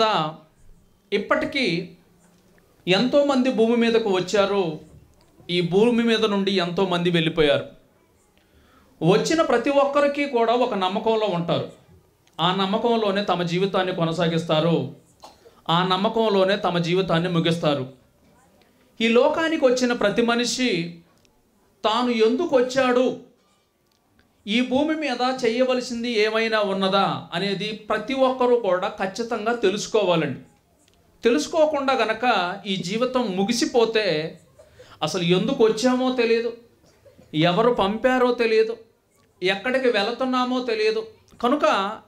మీద ఇప్పటికీ ఎంతోమంది భూమి మీదకు వచ్చారు ఈ భూమి మీద నుండి ఎంతోమంది వెళ్ళిపోయారు వచ్చిన ప్రతి ఒక్కరికి కూడా ఒక నమ్మకంలో ఉంటారు ఆ నమ్మకంలోనే తమ జీవితాన్ని కొనసాగిస్తారు ఆ నమ్మకంలోనే తమ జీవితాన్ని ముగిస్తారు ఈ లోకానికి వచ్చిన ప్రతి మనిషి తాను ఎందుకు వచ్చాడు ఈ భూమి మీద చేయవలసింది ఏమైనా ఉన్నదా అనేది ప్రతి ఒక్కరూ కూడా ఖచ్చితంగా తెలుసుకోవాలండి తెలుసుకోకుండా గనక ఈ జీవితం ముగిసిపోతే అసలు ఎందుకు వచ్చామో తెలియదు ఎవరు పంపారో తెలియదు ఎక్కడికి వెళుతున్నామో తెలియదు కనుక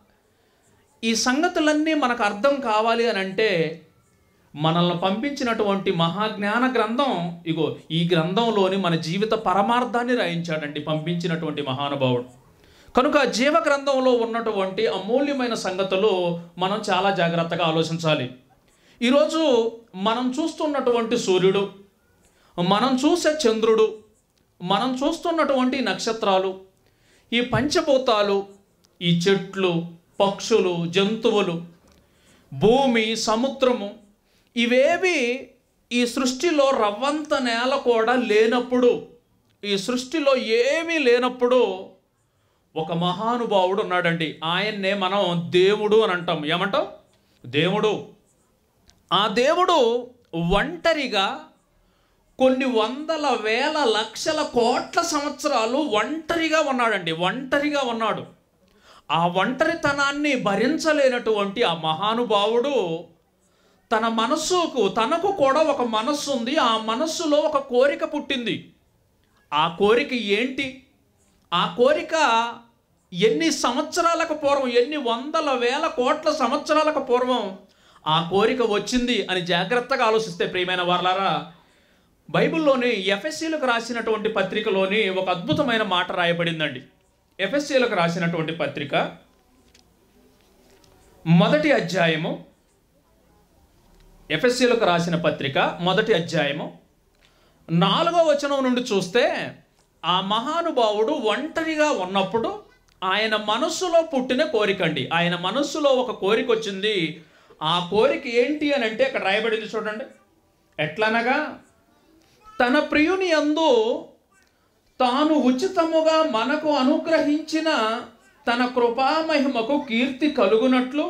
ఈ సంగతులన్నీ మనకు అర్థం కావాలి అని అంటే మనల్ని పంపించినటువంటి మహాజ్ఞాన గ్రంథం ఇగో ఈ గ్రంథంలోని మన జీవిత పరమార్థాన్ని రాయించాడండి పంపించినటువంటి మహానుభావుడు కనుక జీవ గ్రంథంలో ఉన్నటువంటి అమూల్యమైన సంగతులు మనం చాలా జాగ్రత్తగా ఆలోచించాలి ఈరోజు మనం చూస్తున్నటువంటి సూర్యుడు మనం చూసే చంద్రుడు మనం చూస్తున్నటువంటి నక్షత్రాలు ఈ పంచభూతాలు ఈ చెట్లు పక్షులు జంతువులు భూమి సముద్రము ఇవేవి ఈ సృష్టిలో రవ్వంత నేల కూడా లేనప్పుడు ఈ సృష్టిలో ఏమీ లేనప్పుడు ఒక మహానుభావుడు ఉన్నాడండి ఆయన్నే మనం దేవుడు అని అంటాం ఏమంటాం దేవుడు ఆ దేవుడు ఒంటరిగా కొన్ని వందల వేల లక్షల కోట్ల సంవత్సరాలు ఒంటరిగా ఉన్నాడండి ఒంటరిగా ఉన్నాడు ఆ ఒంటరితనాన్ని భరించలేనటువంటి ఆ మహానుభావుడు తన మనస్సుకు తనకు కూడా ఒక మనస్సు ఉంది ఆ మనస్సులో ఒక కోరిక పుట్టింది ఆ కోరిక ఏంటి ఆ కోరిక ఎన్ని సంవత్సరాలకు పూర్వం ఎన్ని వందల వేల కోట్ల సంవత్సరాలకు పూర్వం ఆ కోరిక వచ్చింది అని జాగ్రత్తగా ఆలోచిస్తే ప్రియమైన వారలారా బైబిల్లోని ఎఫ్ఎస్సీలకు రాసినటువంటి పత్రికలోని ఒక అద్భుతమైన మాట రాయబడిందండి ఎఫ్ఎస్సీలకు రాసినటువంటి పత్రిక మొదటి అధ్యాయము ఎఫ్ఎస్సీలకు రాసిన పత్రిక మొదటి అధ్యాయము నాలుగో వచనం నుండి చూస్తే ఆ మహానుభావుడు ఒంటరిగా ఉన్నప్పుడు ఆయన మనస్సులో పుట్టిన కోరిక అండి ఆయన మనస్సులో ఒక కోరిక వచ్చింది ఆ కోరిక ఏంటి అని అంటే అక్కడ రాయబడింది చూడండి ఎట్లనగా తన ప్రియుని యందు తాను ఉచితముగా మనకు అనుగ్రహించిన తన కృపామహిమకు కీర్తి కలుగునట్లు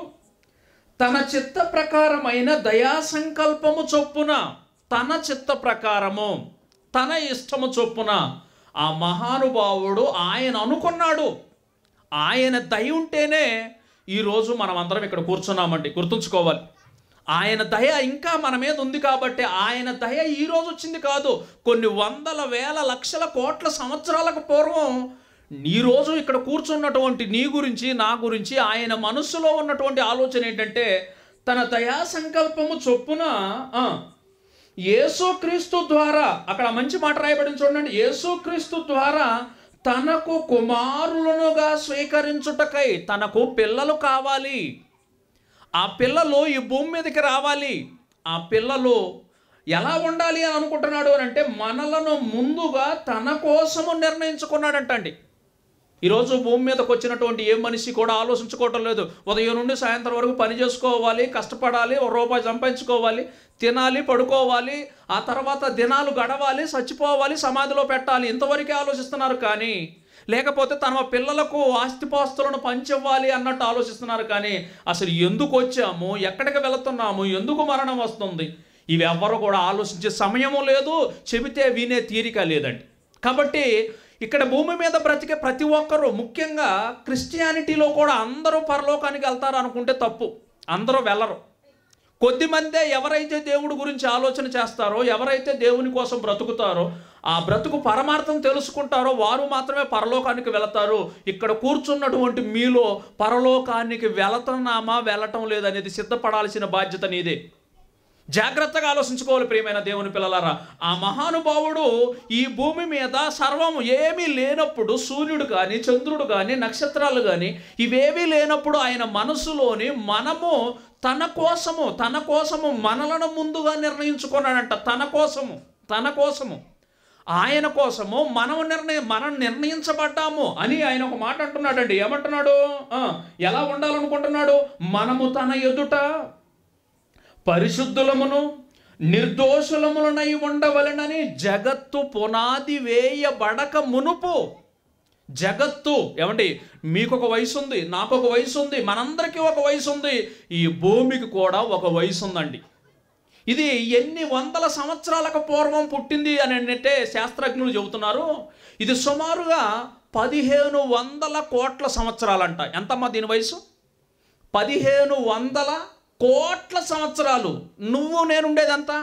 తన చిత్త ప్రకారమైన దయా సంకల్పము చొప్పున తన చిత్త ప్రకారము తన ఇష్టము చొప్పున ఆ మహానుభావుడు ఆయన అనుకున్నాడు ఆయన దయ ఉంటేనే ఈరోజు మనం అందరం ఇక్కడ కూర్చున్నామండి గుర్తుంచుకోవాలి ఆయన దయ ఇంకా మన మీద ఉంది కాబట్టి ఆయన దయ ఈ రోజు వచ్చింది కాదు కొన్ని వందల వేల లక్షల కోట్ల సంవత్సరాలకు పూర్వం ఈ రోజు ఇక్కడ కూర్చున్నటువంటి నీ గురించి నా గురించి ఆయన మనస్సులో ఉన్నటువంటి ఆలోచన ఏంటంటే తన దయా సంకల్పము చొప్పున ఆ, యేసుక్రీస్తు ద్వారా అక్కడ మంచి మాట రాయబడింది చూడండి యేసుక్రీస్తు ద్వారా తనకు కుమారులనుగా స్వీకరించుటకై తనకు పిల్లలు కావాలి ఆ పిల్లలు ఈ భూమి మీదకి రావాలి ఆ పిల్లలు ఎలా ఉండాలి అని అనుకుంటున్నాడు అని అంటే మనలను ముందుగా తన కోసము నిర్ణయించుకున్నాడంటండి ఈరోజు భూమి మీదకి వచ్చినటువంటి ఏ మనిషి కూడా ఆలోచించుకోవటం లేదు ఉదయం నుండి సాయంత్రం వరకు పని చేసుకోవాలి కష్టపడాలి ఒక రూపాయి సంపాదించుకోవాలి తినాలి పడుకోవాలి ఆ తర్వాత దినాలు గడవాలి చచ్చిపోవాలి సమాధిలో పెట్టాలి ఇంతవరకే ఆలోచిస్తున్నారు కానీ లేకపోతే తమ పిల్లలకు ఆస్తిపాస్తులను పంచివ్వాలి అన్నట్టు ఆలోచిస్తున్నారు కానీ అసలు ఎందుకు వచ్చాము ఎక్కడికి వెళుతున్నాము ఎందుకు మరణం వస్తుంది ఇవి ఎవ్వరు కూడా ఆలోచించే సమయము లేదు చెబితే వినే తీరిక లేదండి కాబట్టి ఇక్కడ భూమి మీద బ్రతికే ప్రతి ఒక్కరూ ముఖ్యంగా క్రిస్టియానిటీలో కూడా అందరూ పరలోకానికి వెళ్తారు అనుకుంటే తప్పు అందరూ వెళ్ళరు కొద్దిమందే ఎవరైతే దేవుడి గురించి ఆలోచన చేస్తారో ఎవరైతే దేవుని కోసం బ్రతుకుతారో ఆ బ్రతుకు పరమార్థం తెలుసుకుంటారో వారు మాత్రమే పరలోకానికి వెళతారు ఇక్కడ కూర్చున్నటువంటి మీలో పరలోకానికి వెళుతున్నామా వెళ్ళటం లేదనేది సిద్ధపడాల్సిన బాధ్యత నీదే జాగ్రత్తగా ఆలోచించుకోవాలి ప్రియమైన దేవుని పిల్లలారా ఆ మహానుభావుడు ఈ భూమి మీద సర్వం ఏమీ లేనప్పుడు సూర్యుడు కానీ చంద్రుడు కానీ నక్షత్రాలు కానీ ఇవేమీ లేనప్పుడు ఆయన మనసులోని మనము తన కోసము తన కోసము మనలను ముందుగా నిర్ణయించుకున్నాడంట తన కోసము తన కోసము ఆయన కోసము మనం నిర్ణయం మనం నిర్ణయించబడ్డాము అని ఆయన ఒక మాట అంటున్నాడండి ఏమంటున్నాడు ఆ, ఎలా ఉండాలనుకుంటున్నాడు మనము తన ఎదుట పరిశుద్ధులమును నిర్దోషులములనై ఉండవలెనని జగత్తు పునాది వేయబడక మునుపు జగత్తు ఏమండి మీకు ఒక వయసు ఉంది నాకు ఒక వయసు ఉంది మనందరికీ ఒక వయసు ఉంది ఈ భూమికి కూడా ఒక వయసు ఉందండి ఇది ఎన్ని వందల సంవత్సరాలకు పూర్వం పుట్టింది అని అంటే శాస్త్రజ్ఞులు చెబుతున్నారు ఇది సుమారుగా పదిహేను వందల కోట్ల సంవత్సరాలంట ఎంతమ్మా దీని వయసు పదిహేను వందల కోట్ల సంవత్సరాలు నువ్వు నేనుండేదంతా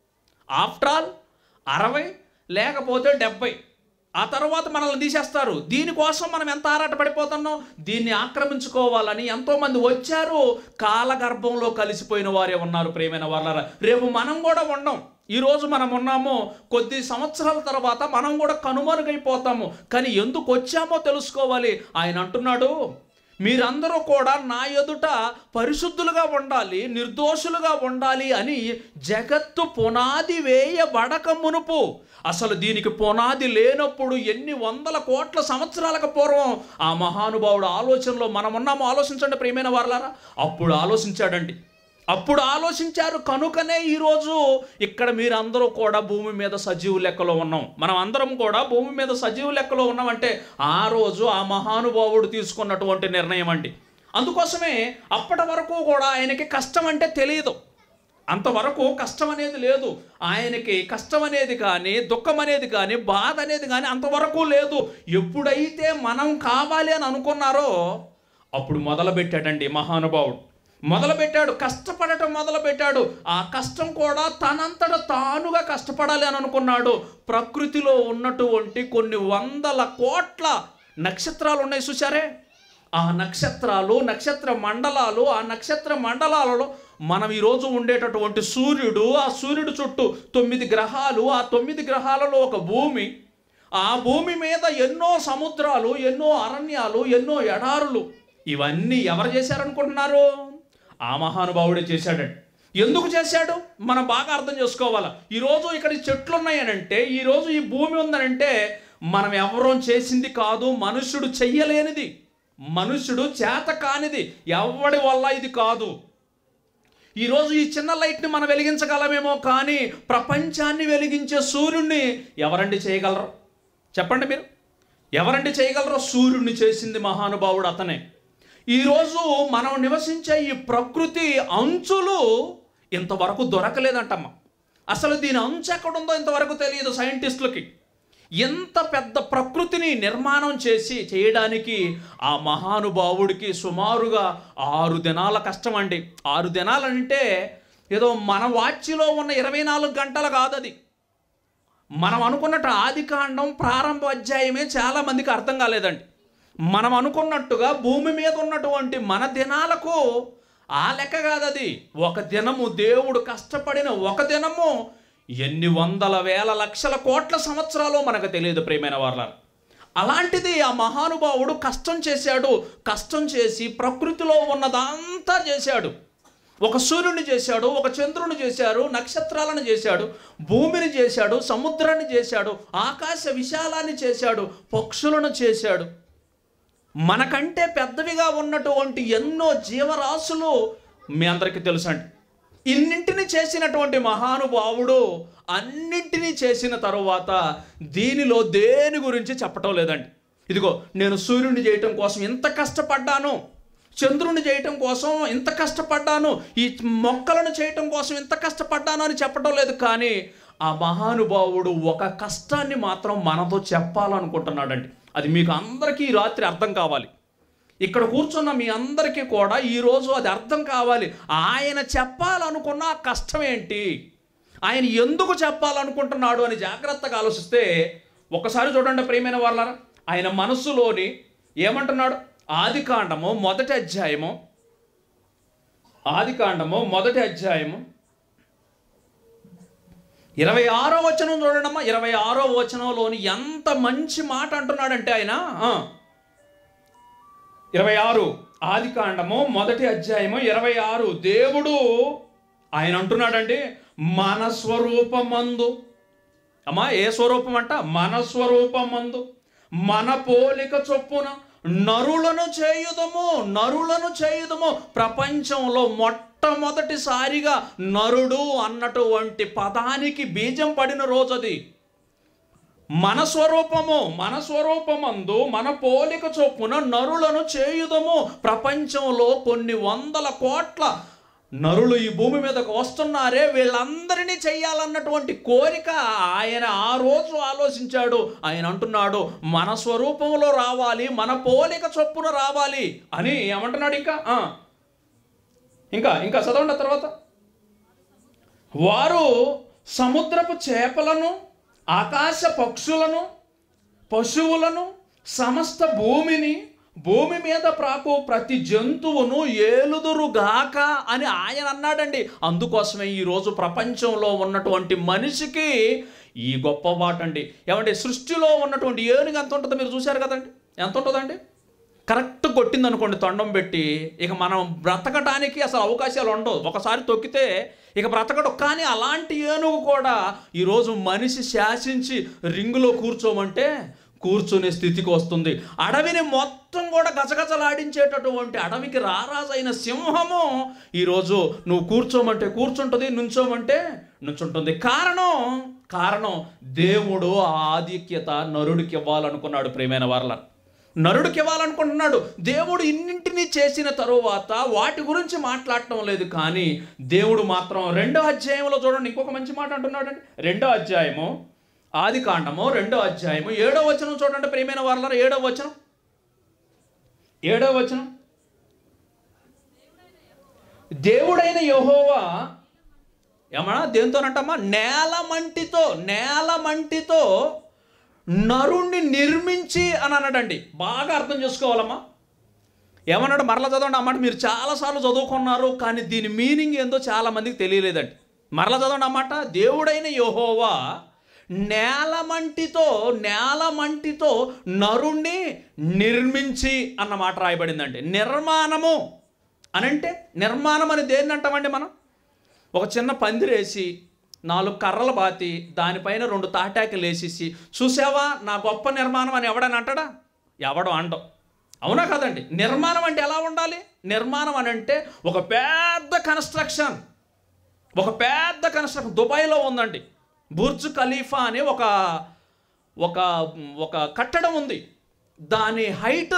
ఆఫ్టర్ ఆల్ అరవై లేకపోతే డెబ్బై ఆ తర్వాత మనల్ని తీసేస్తారు దీనికోసం మనం ఎంత ఆరాటపడిపోతున్నాం దీన్ని ఆక్రమించుకోవాలని ఎంతోమంది వచ్చారు కాలగర్భంలో కలిసిపోయిన వారే ఉన్నారు ప్రేమైన వాళ్ళ రేపు మనం కూడా ఉండం ఈరోజు మనం ఉన్నాము కొద్ది సంవత్సరాల తర్వాత మనం కూడా కనుమరుగైపోతాము కానీ ఎందుకు వచ్చామో తెలుసుకోవాలి ఆయన అంటున్నాడు మీరందరూ కూడా నా ఎదుట పరిశుద్ధులుగా ఉండాలి నిర్దోషులుగా ఉండాలి అని జగత్తు పునాది వేయబడక మునుపు అసలు దీనికి పునాది లేనప్పుడు ఎన్ని వందల కోట్ల సంవత్సరాలకు పూర్వం ఆ మహానుభావుడు ఆలోచనలో మనం ఉన్నామో ఆలోచించండి ప్రియమైన వారలారా అప్పుడు ఆలోచించాడండి అప్పుడు ఆలోచించారు కనుకనే ఈరోజు ఇక్కడ మీరందరూ కూడా భూమి మీద సజీవు లెక్కలో ఉన్నాం మనం అందరం కూడా భూమి మీద సజీవు లెక్కలో ఉన్నామంటే ఆ రోజు ఆ మహానుభావుడు తీసుకున్నటువంటి నిర్ణయం అండి అందుకోసమే అప్పటి వరకు కూడా ఆయనకి కష్టం అంటే తెలియదు అంతవరకు కష్టం అనేది లేదు ఆయనకి కష్టం అనేది కానీ దుఃఖం అనేది కానీ బాధ అనేది కానీ అంతవరకు లేదు ఎప్పుడైతే మనం కావాలి అని అనుకున్నారో అప్పుడు మొదలుపెట్టాడండి మహానుభావుడు మొదలుపెట్టాడు కష్టపడటం మొదలుపెట్టాడు ఆ కష్టం కూడా తనంతట తానుగా కష్టపడాలి అని అనుకున్నాడు ప్రకృతిలో ఉన్నటువంటి కొన్ని వందల కోట్ల నక్షత్రాలు ఉన్నాయి చూసారే ఆ నక్షత్రాలు నక్షత్ర మండలాలు ఆ నక్షత్ర మండలాలలో మనం ఈరోజు ఉండేటటువంటి సూర్యుడు ఆ సూర్యుడు చుట్టూ తొమ్మిది గ్రహాలు ఆ తొమ్మిది గ్రహాలలో ఒక భూమి ఆ భూమి మీద ఎన్నో సముద్రాలు ఎన్నో అరణ్యాలు ఎన్నో ఎడారులు ఇవన్నీ ఎవరు చేశారనుకుంటున్నారు ఆ మహానుభావుడే చేశాడండి ఎందుకు చేశాడు మనం బాగా అర్థం చేసుకోవాలి ఈరోజు ఇక్కడ ఈ చెట్లు ఉన్నాయనంటే ఈరోజు ఈ భూమి ఉందనంటే మనం ఎవరం చేసింది కాదు మనుష్యుడు చెయ్యలేనిది మనుష్యుడు చేత కానిది ఎవడి వల్ల ఇది కాదు ఈరోజు ఈ చిన్న లైట్ని మనం వెలిగించగలమేమో కానీ ప్రపంచాన్ని వెలిగించే సూర్యుడిని ఎవరండి చేయగలరు చెప్పండి మీరు ఎవరండి చేయగలరో సూర్యుడిని చేసింది మహానుభావుడు అతనే ఈరోజు మనం నివసించే ఈ ప్రకృతి అంచులు ఇంతవరకు దొరకలేదంటమ్మ అసలు దీని అంచు ఎక్కడుందో ఇంతవరకు తెలియదు సైంటిస్టులకి ఎంత పెద్ద ప్రకృతిని నిర్మాణం చేసి చేయడానికి ఆ మహానుభావుడికి సుమారుగా ఆరు దినాల కష్టం అండి ఆరు దినాలంటే ఏదో మన వాచ్లో ఉన్న ఇరవై నాలుగు గంటలు కాదది మనం అనుకున్నట్టు ఆది కాండం ప్రారంభ అధ్యాయమే చాలా మందికి అర్థం కాలేదండి మనం అనుకున్నట్టుగా భూమి మీద ఉన్నటువంటి మన దినాలకు ఆ లెక్క కాదది ఒక దినము దేవుడు కష్టపడిన ఒక దినము ఎన్ని వందల వేల లక్షల కోట్ల సంవత్సరాలు మనకు తెలియదు ప్రేమైన వాళ్ళ అలాంటిది ఆ మహానుభావుడు కష్టం చేశాడు కష్టం చేసి ప్రకృతిలో ఉన్నదంతా చేశాడు ఒక సూర్యుని చేశాడు ఒక చంద్రుని చేశాడు నక్షత్రాలను చేశాడు భూమిని చేశాడు సముద్రాన్ని చేశాడు ఆకాశ విశాలాన్ని చేశాడు పక్షులను చేశాడు మనకంటే పెద్దవిగా ఉన్నటువంటి ఎన్నో జీవరాశులు మీ అందరికీ తెలుసండి ఇన్నింటిని చేసినటువంటి మహానుభావుడు అన్నింటినీ చేసిన తరువాత దీనిలో దేని గురించి చెప్పటం లేదండి ఇదిగో నేను సూర్యుని చేయటం కోసం ఇంత కష్టపడ్డాను చంద్రుని చేయటం కోసం ఇంత కష్టపడ్డాను ఈ మొక్కలను చేయటం కోసం ఇంత కష్టపడ్డాను అని చెప్పడం లేదు కానీ ఆ మహానుభావుడు ఒక కష్టాన్ని మాత్రం మనతో చెప్పాలనుకుంటున్నాడండి అది మీకు అందరికీ ఈ రాత్రి అర్థం కావాలి ఇక్కడ కూర్చున్న మీ అందరికీ కూడా ఈరోజు అది అర్థం కావాలి ఆయన చెప్పాలనుకున్న ఆ కష్టం ఏంటి ఆయన ఎందుకు చెప్పాలనుకుంటున్నాడు అని జాగ్రత్తగా ఆలోచిస్తే ఒకసారి చూడండి ప్రియమైన వాళ్ళ ఆయన మనస్సులోని ఏమంటున్నాడు ఆది కాండము మొదటి అధ్యాయము ఆది కాండము మొదటి అధ్యాయము ఇరవై ఆరో వచనం చూడండమ్మా ఇరవై ఆరో వచనంలోని ఎంత మంచి మాట అంటున్నాడంటే ఆయన ఆ, ఇరవై ఆరు ఆది కాండము మొదటి అధ్యాయము ఇరవై ఆరు దేవుడు ఆయన అంటున్నాడండి మన స్వరూపమందు అమ్మా ఏ స్వరూపం అంట మన స్వరూపమందు మన పోలిక చొప్పున నరులను చేయుదము నరులను చేయుదము ప్రపంచంలో మొట్టమొదటిసారిగా నరుడు అన్నటువంటి పదానికి బీజం పడిన రోజు అది మన స్వరూపము మన స్వరూపమందు మన పోలిక చొప్పున నరులను చేయుదము ప్రపంచంలో కొన్ని వందల కోట్ల నరులు ఈ భూమి మీదకు వస్తున్నారే వీళ్ళందరినీ చెయ్యాలన్నటువంటి కోరిక ఆయన ఆ రోజు ఆలోచించాడు ఆయన అంటున్నాడు మన స్వరూపంలో రావాలి మన పోలిక చొప్పున రావాలి అని ఏమంటున్నాడు ఇంకా ఆ. ఇంకా ఇంకా చదవండి ఆ తర్వాత వారు సముద్రపు చేపలను ఆకాశ పక్షులను పశువులను సమస్త భూమిని భూమి మీద ప్రాకు ప్రతి జంతువును ఏలుదురుగాక అని ఆయన అన్నాడండి అందుకోసమే ఈరోజు ప్రపంచంలో ఉన్నటువంటి మనిషికి ఈ గొప్ప మాట అండి ఏమంటే సృష్టిలో ఉన్నటువంటి ఏనుగు ఎంత ఉంటుందో మీరు చూశారు కదండి ఎంత ఉంటుందండి కరెక్ట్ కొట్టింది అనుకోండి తొండం పెట్టి ఇక మనం బ్రతకడానికి అసలు అవకాశాలు ఉండవు ఒకసారి తొక్కితే ఇక బ్రతకడు కానీ అలాంటి ఏనుగు కూడా ఈరోజు మనిషి శాసించి రింగులో కూర్చోమంటే కూర్చునే స్థితికి వస్తుంది అడవిని మొత్తం కూడా గజగజలాడించేటటువంటి అడవికి రారాజైన సింహము ఈరోజు నువ్వు కూర్చోమంటే కూర్చుంటుంది నుంచోమంటే నుంచుంటుంది కారణం కారణం దేవుడు ఆ ఆధిక్యత నరుడికి ఇవ్వాలనుకున్నాడు ప్రేమైన వాళ్ళ నరుడికి ఇవ్వాలనుకుంటున్నాడు దేవుడు ఇన్నింటినీ చేసిన తరువాత వాటి గురించి మాట్లాడటం లేదు కానీ దేవుడు మాత్రం రెండో అధ్యాయంలో చూడండి ఇంకొక మంచి మాట అంటున్నాడండి రెండో అధ్యాయము ఆది కాండము రెండో అధ్యాయము ఏడో వచనం చూడండి ప్రియమైన వాళ్ళ ఏడో వచనం ఏడో వచనం దేవుడైన యెహోవా ఏమన్నా దేంతోనంటమ్మా నేల మంటితో నేల మంటితో నరుణ్ణి నిర్మించి అని అన్నాడండి బాగా అర్థం చేసుకోవాలమ్మా ఏమన్నాడు మరలా చదవండి అన్నమాట మీరు చాలాసార్లు చదువుకున్నారు కానీ దీని మీనింగ్ ఏందో చాలా మందికి తెలియలేదండి మరలా చదవండి అన్నమాట దేవుడైన యెహోవా నేల మంటితో నేల మంటితో నరుణ్ణి నిర్మించి అన్న మాట రాయబడిందండి నిర్మాణము అనంటే నిర్మాణం అని దేన్ని అంటామండి మనం ఒక చిన్న పందిరేసి నాలుగు కర్రలు బాతి దానిపైన రెండు తాటాకులు వేసేసి చూసావా నా గొప్ప నిర్మాణం అని ఎవడని అంటాడా ఎవడు అండం అవునా కదండి నిర్మాణం అంటే ఎలా ఉండాలి నిర్మాణం అని అంటే ఒక పెద్ద కన్స్ట్రక్షన్ ఒక పెద్ద కన్స్ట్రక్షన్ దుబాయ్లో ఉందండి బుర్జ్ ఖలీఫా అని ఒక ఒక ఒక కట్టడం ఉంది దాని హైట్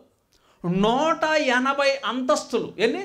నూట ఎనభై అంతస్తులు ఎన్ని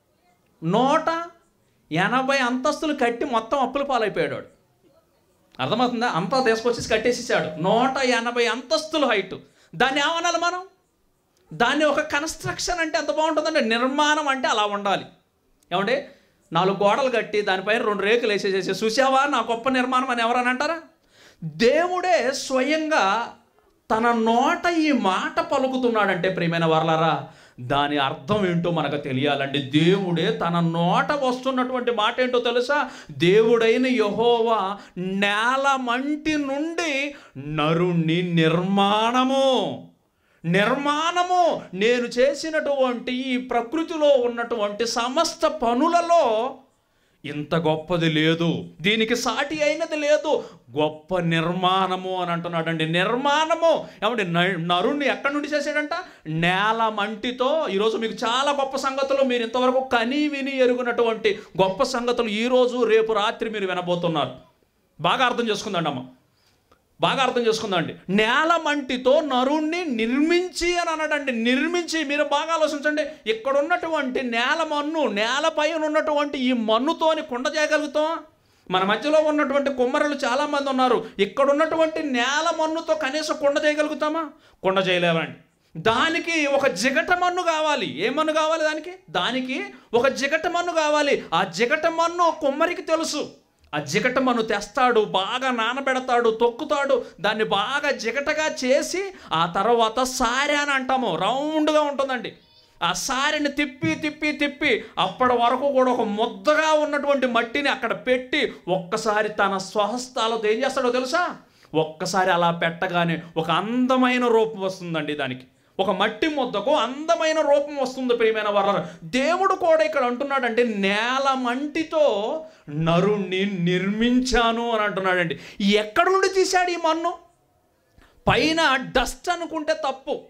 నూట ఎనభై అంతస్తులు కట్టి మొత్తం అప్పుల పాలైపోయాడు వాడు అర్థమవుతుందా అంతా తీసుకొచ్చేసి కట్టేసేసాడు నూట ఎనభై అంతస్తులు హైట్ దాన్ని ఏమనాలి మనం దాన్ని ఒక కన్స్ట్రక్షన్ అంటే ఎంత బాగుంటుందంటే నిర్మాణం అంటే అలా ఉండాలి ఏమంటే నాలుగు గోడలు కట్టి దానిపైన రెండు రేకులు వేసేసేసి చూసావా నా గొప్ప నిర్మాణం అని ఎవరని అంటారా దేవుడే స్వయంగా తన నోట ఈ మాట పలుకుతున్నాడంటే ప్రియమైన వర్లారా దాని అర్థం ఏంటో మనకు తెలియాలండి దేవుడే తన నోట వస్తున్నటువంటి మాట ఏంటో తెలుసా దేవుడైన యహోవా నేల మంటి నుండి నరుణ్ణి నిర్మాణము నిర్మాణము నేను చేసినటువంటి ఈ ప్రకృతిలో ఉన్నటువంటి సమస్త పనులలో ఇంత గొప్పది లేదు దీనికి సాటి అయినది లేదు గొప్ప నిర్మాణము అని అంటున్నాడండి నిర్మాణము ఏమంటే న- నరుణ్ణి ఎక్కడి నుండి చేశాడంట నేల మంటితో ఈరోజు మీకు చాలా గొప్ప సంగతులు మీరు ఇంతవరకు కని విని ఎరుగునటువంటి గొప్ప సంగతులు ఈరోజు రేపు రాత్రి మీరు వినబోతున్నారు బాగా అర్థం చేసుకుందండి అమ్మ బాగా అర్థం చేసుకుందండి నేల మంటితో నరుణ్ణి నిర్మించి అని అన్నాడండి నిర్మించి మీరు బాగా ఆలోచించండి ఇక్కడ ఉన్నటువంటి నేల మన్ను నేల పైన ఉన్నటువంటి ఈ మన్నుతోని కుండ చేయగలుగుతాం మన మధ్యలో ఉన్నటువంటి కుమ్మరులు చాలామంది ఉన్నారు ఇక్కడ ఉన్నటువంటి నేల మన్నుతో కనీసం కుండ చేయగలుగుతామా కుండ చేయలేమండి దానికి ఒక జిగట మన్ను కావాలి ఏ మన్ను కావాలి దానికి దానికి ఒక జిగట మన్ను కావాలి ఆ జిగట మన్ను కుమ్మరికి తెలుసు ఆ జిగట మన్ను తెస్తాడు బాగా నానబెడతాడు తొక్కుతాడు దాన్ని బాగా జిగటగా చేసి ఆ తర్వాత సారె అని అంటాము రౌండ్గా ఉంటుందండి ఆ సారెని తిప్పి తిప్పి తిప్పి అప్పటి వరకు కూడా ఒక ముద్దగా ఉన్నటువంటి మట్టిని అక్కడ పెట్టి ఒక్కసారి తన స్వహస్తాలతో ఏం చేస్తాడో తెలుసా ఒక్కసారి అలా పెట్టగానే ఒక అందమైన రూపం వస్తుందండి దానికి ఒక మట్టి ముద్దకు అందమైన రూపం వస్తుంది ప్రియమైన వర దేవుడు కూడా ఇక్కడ అంటున్నాడంటే నేల మంటితో నరుణ్ణి నిర్మించాను అని అంటున్నాడండి ఎక్కడ నుండి తీశాడు ఈ మన్ను పైన డస్ట్ అనుకుంటే తప్పు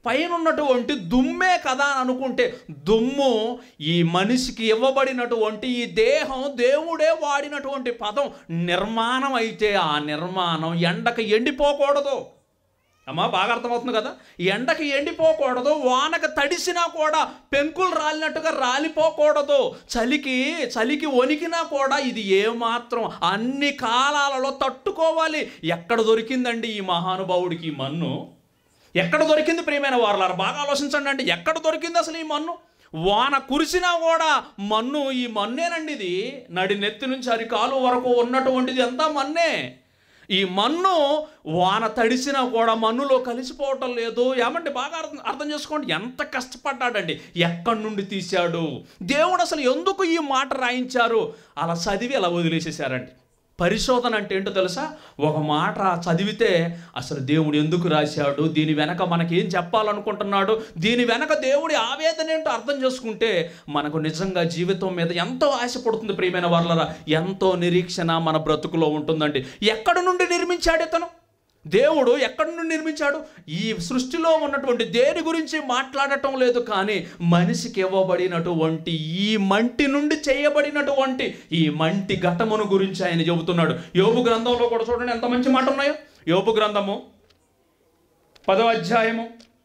పైన ఉన్నటువంటి దుమ్మే కదా అని అనుకుంటే దుమ్ము ఈ మనిషికి ఇవ్వబడినటువంటి ఈ దేహం దేవుడే వాడినటువంటి పదం నిర్మాణం అయితే ఆ నిర్మాణం ఎండకు ఎండిపోకూడదు అమ్మా బాగా అర్థమవుతుంది కదా ఎండకి ఎండిపోకూడదు వానకు తడిసినా కూడా పెంకులు రాలినట్టుగా రాలిపోకూడదు చలికి చలికి వణికినా కూడా ఇది ఏమాత్రం అన్ని కాలాలలో తట్టుకోవాలి ఎక్కడ దొరికిందండి ఈ మహానుభావుడికి ఈ మన్ను ఎక్కడ దొరికింది ప్రియమైన వారలారా బాగా ఆలోచించండి అండి ఎక్కడ దొరికింది అసలు ఈ మన్ను వాన కురిసినా కూడా మన్ను ఈ మన్నేనండి ఇది నడి నెత్తి నుంచి అరికాలు వరకు ఉన్నటువంటిది అంతా మన్నే ఈ మన్ను వాన తడిసినా కూడా మన్నులో కలిసిపోవటం లేదు ఏమంటే బాగా అర్థం అర్థం చేసుకోండి ఎంత కష్టపడ్డాడండి ఎక్కడి నుండి తీశాడు దేవుడు అసలు ఎందుకు ఈ మాట రాయించారు అలా చదివి అలా వదిలేసేసారండి పరిశోధన అంటే ఏంటో తెలుసా ఒక మాట చదివితే అసలు దేవుడు ఎందుకు రాశాడు దీని వెనక మనకేం చెప్పాలనుకుంటున్నాడు దీని వెనక దేవుడి ఆవేదన ఏంటో అర్థం చేసుకుంటే మనకు నిజంగా జీవితం మీద ఎంతో ఆశపడుతుంది ప్రియమైన వాళ్ళరా ఎంతో నిరీక్షణ మన బ్రతుకులో ఉంటుందండి ఎక్కడి నుండి నిర్మించాడు ఇతను దేవుడు ఎక్కడి నుండి నిర్మించాడు ఈ సృష్టిలో ఉన్నటువంటి దేని గురించి మాట్లాడటం లేదు కానీ మనిషికి ఇవ్వబడినటువంటి ఈ మంటి నుండి చేయబడినటువంటి ఈ మంటి ఘటమును గురించి ఆయన చెబుతున్నాడు యోబు గ్రంథంలో కూడా చూడండి ఎంత మంచి మాట ఉన్నాయో యోబు గ్రంథము పదో అధ్యాయము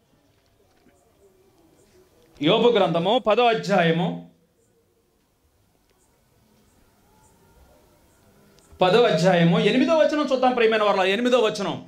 యోబు గ్రంథము పదో అధ్యాయము పదో అధ్యాయము ఎనిమిదో వచనం చూద్దాం ప్రియమైన వాళ్ళ ఎనిమిదో వచనం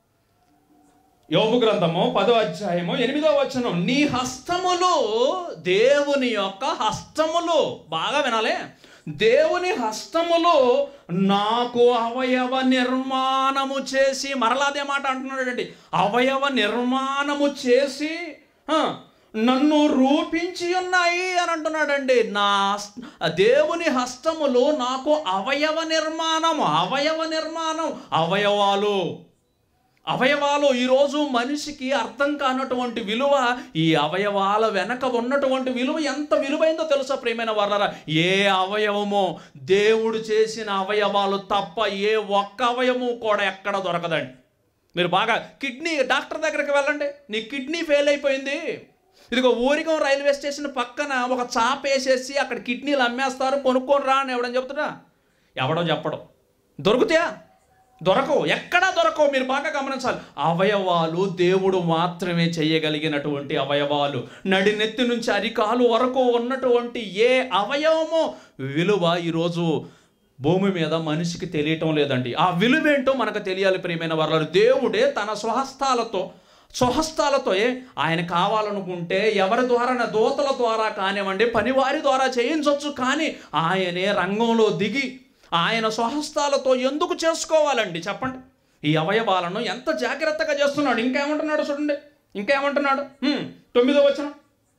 యోబు గ్రంథము పదో అధ్యాయము ఎనిమిదో వచనం నీ హస్తములు దేవుని యొక్క హస్తములు బాగా వినాలే దేవుని హస్తములు నాకు అవయవ నిర్మాణము చేసి మరలా అదే మాట అంటున్నాడండి అవయవ నిర్మాణము చేసి ఆ, నన్ను రూపించి ఉన్నాయి అని అంటున్నాడండి నా హస్- దేవుని హస్తములు నాకు అవయవ నిర్మాణం అవయవ నిర్మాణం అవయవాలు అవయవాలు ఈరోజు మనిషికి అర్థం కానటువంటి విలువ ఈ అవయవాల వెనక ఉన్నటువంటి విలువ ఎంత విలువైందో తెలుసా ప్రియమైన వాళ్ళరా ఏ అవయవమో దేవుడు చేసిన అవయవాలు తప్ప ఏ ఒక్క అవయవము కూడా ఎక్కడ దొరకదండి మీరు బాగా కిడ్నీ డాక్టర్ దగ్గరికి వెళ్ళండి నీ కిడ్నీ ఫెయిల్ అయిపోయింది ఇదిగో ఊరిగం రైల్వే స్టేషన్ పక్కన ఒక చాప వేసేసి అక్కడ కిడ్నీలు అమ్మేస్తారు కొనుక్కొని రా అని ఎవడని చెప్తున్నా ఎవడో చెప్పడం దొరుకుతాయా దొరకవు ఎక్కడా దొరకవు మీరు బాగా గమనించాలి అవయవాలు దేవుడు మాత్రమే చేయగలిగినటువంటి అవయవాలు నడినెత్తి నుంచి అరికాలు వరకు ఉన్నటువంటి ఏ అవయవమో విలువ ఈరోజు భూమి మీద మనిషికి తెలియటం లేదండి ఆ విలువేంటో మనకు తెలియాలి ప్రియమైన వారు దేవుడే తన స్వహస్తాలతో స్వహస్తాలతో ఏ ఆయన కావాలనుకుంటే ఎవరి ద్వారా దూతల ద్వారా కానివ్వండి పనివారి ద్వారా చేయించవచ్చు కానీ ఆయనే రంగంలో దిగి ఆయన స్వహస్తాలతో ఎందుకు చేసుకోవాలండి చెప్పండి ఈ అవయవాలను ఎంత జాగ్రత్తగా చేస్తున్నాడు ఇంకేమంటున్నాడు చూడండి ఇంకేమంటున్నాడు హ్మ్, తొమ్మిదో వచనం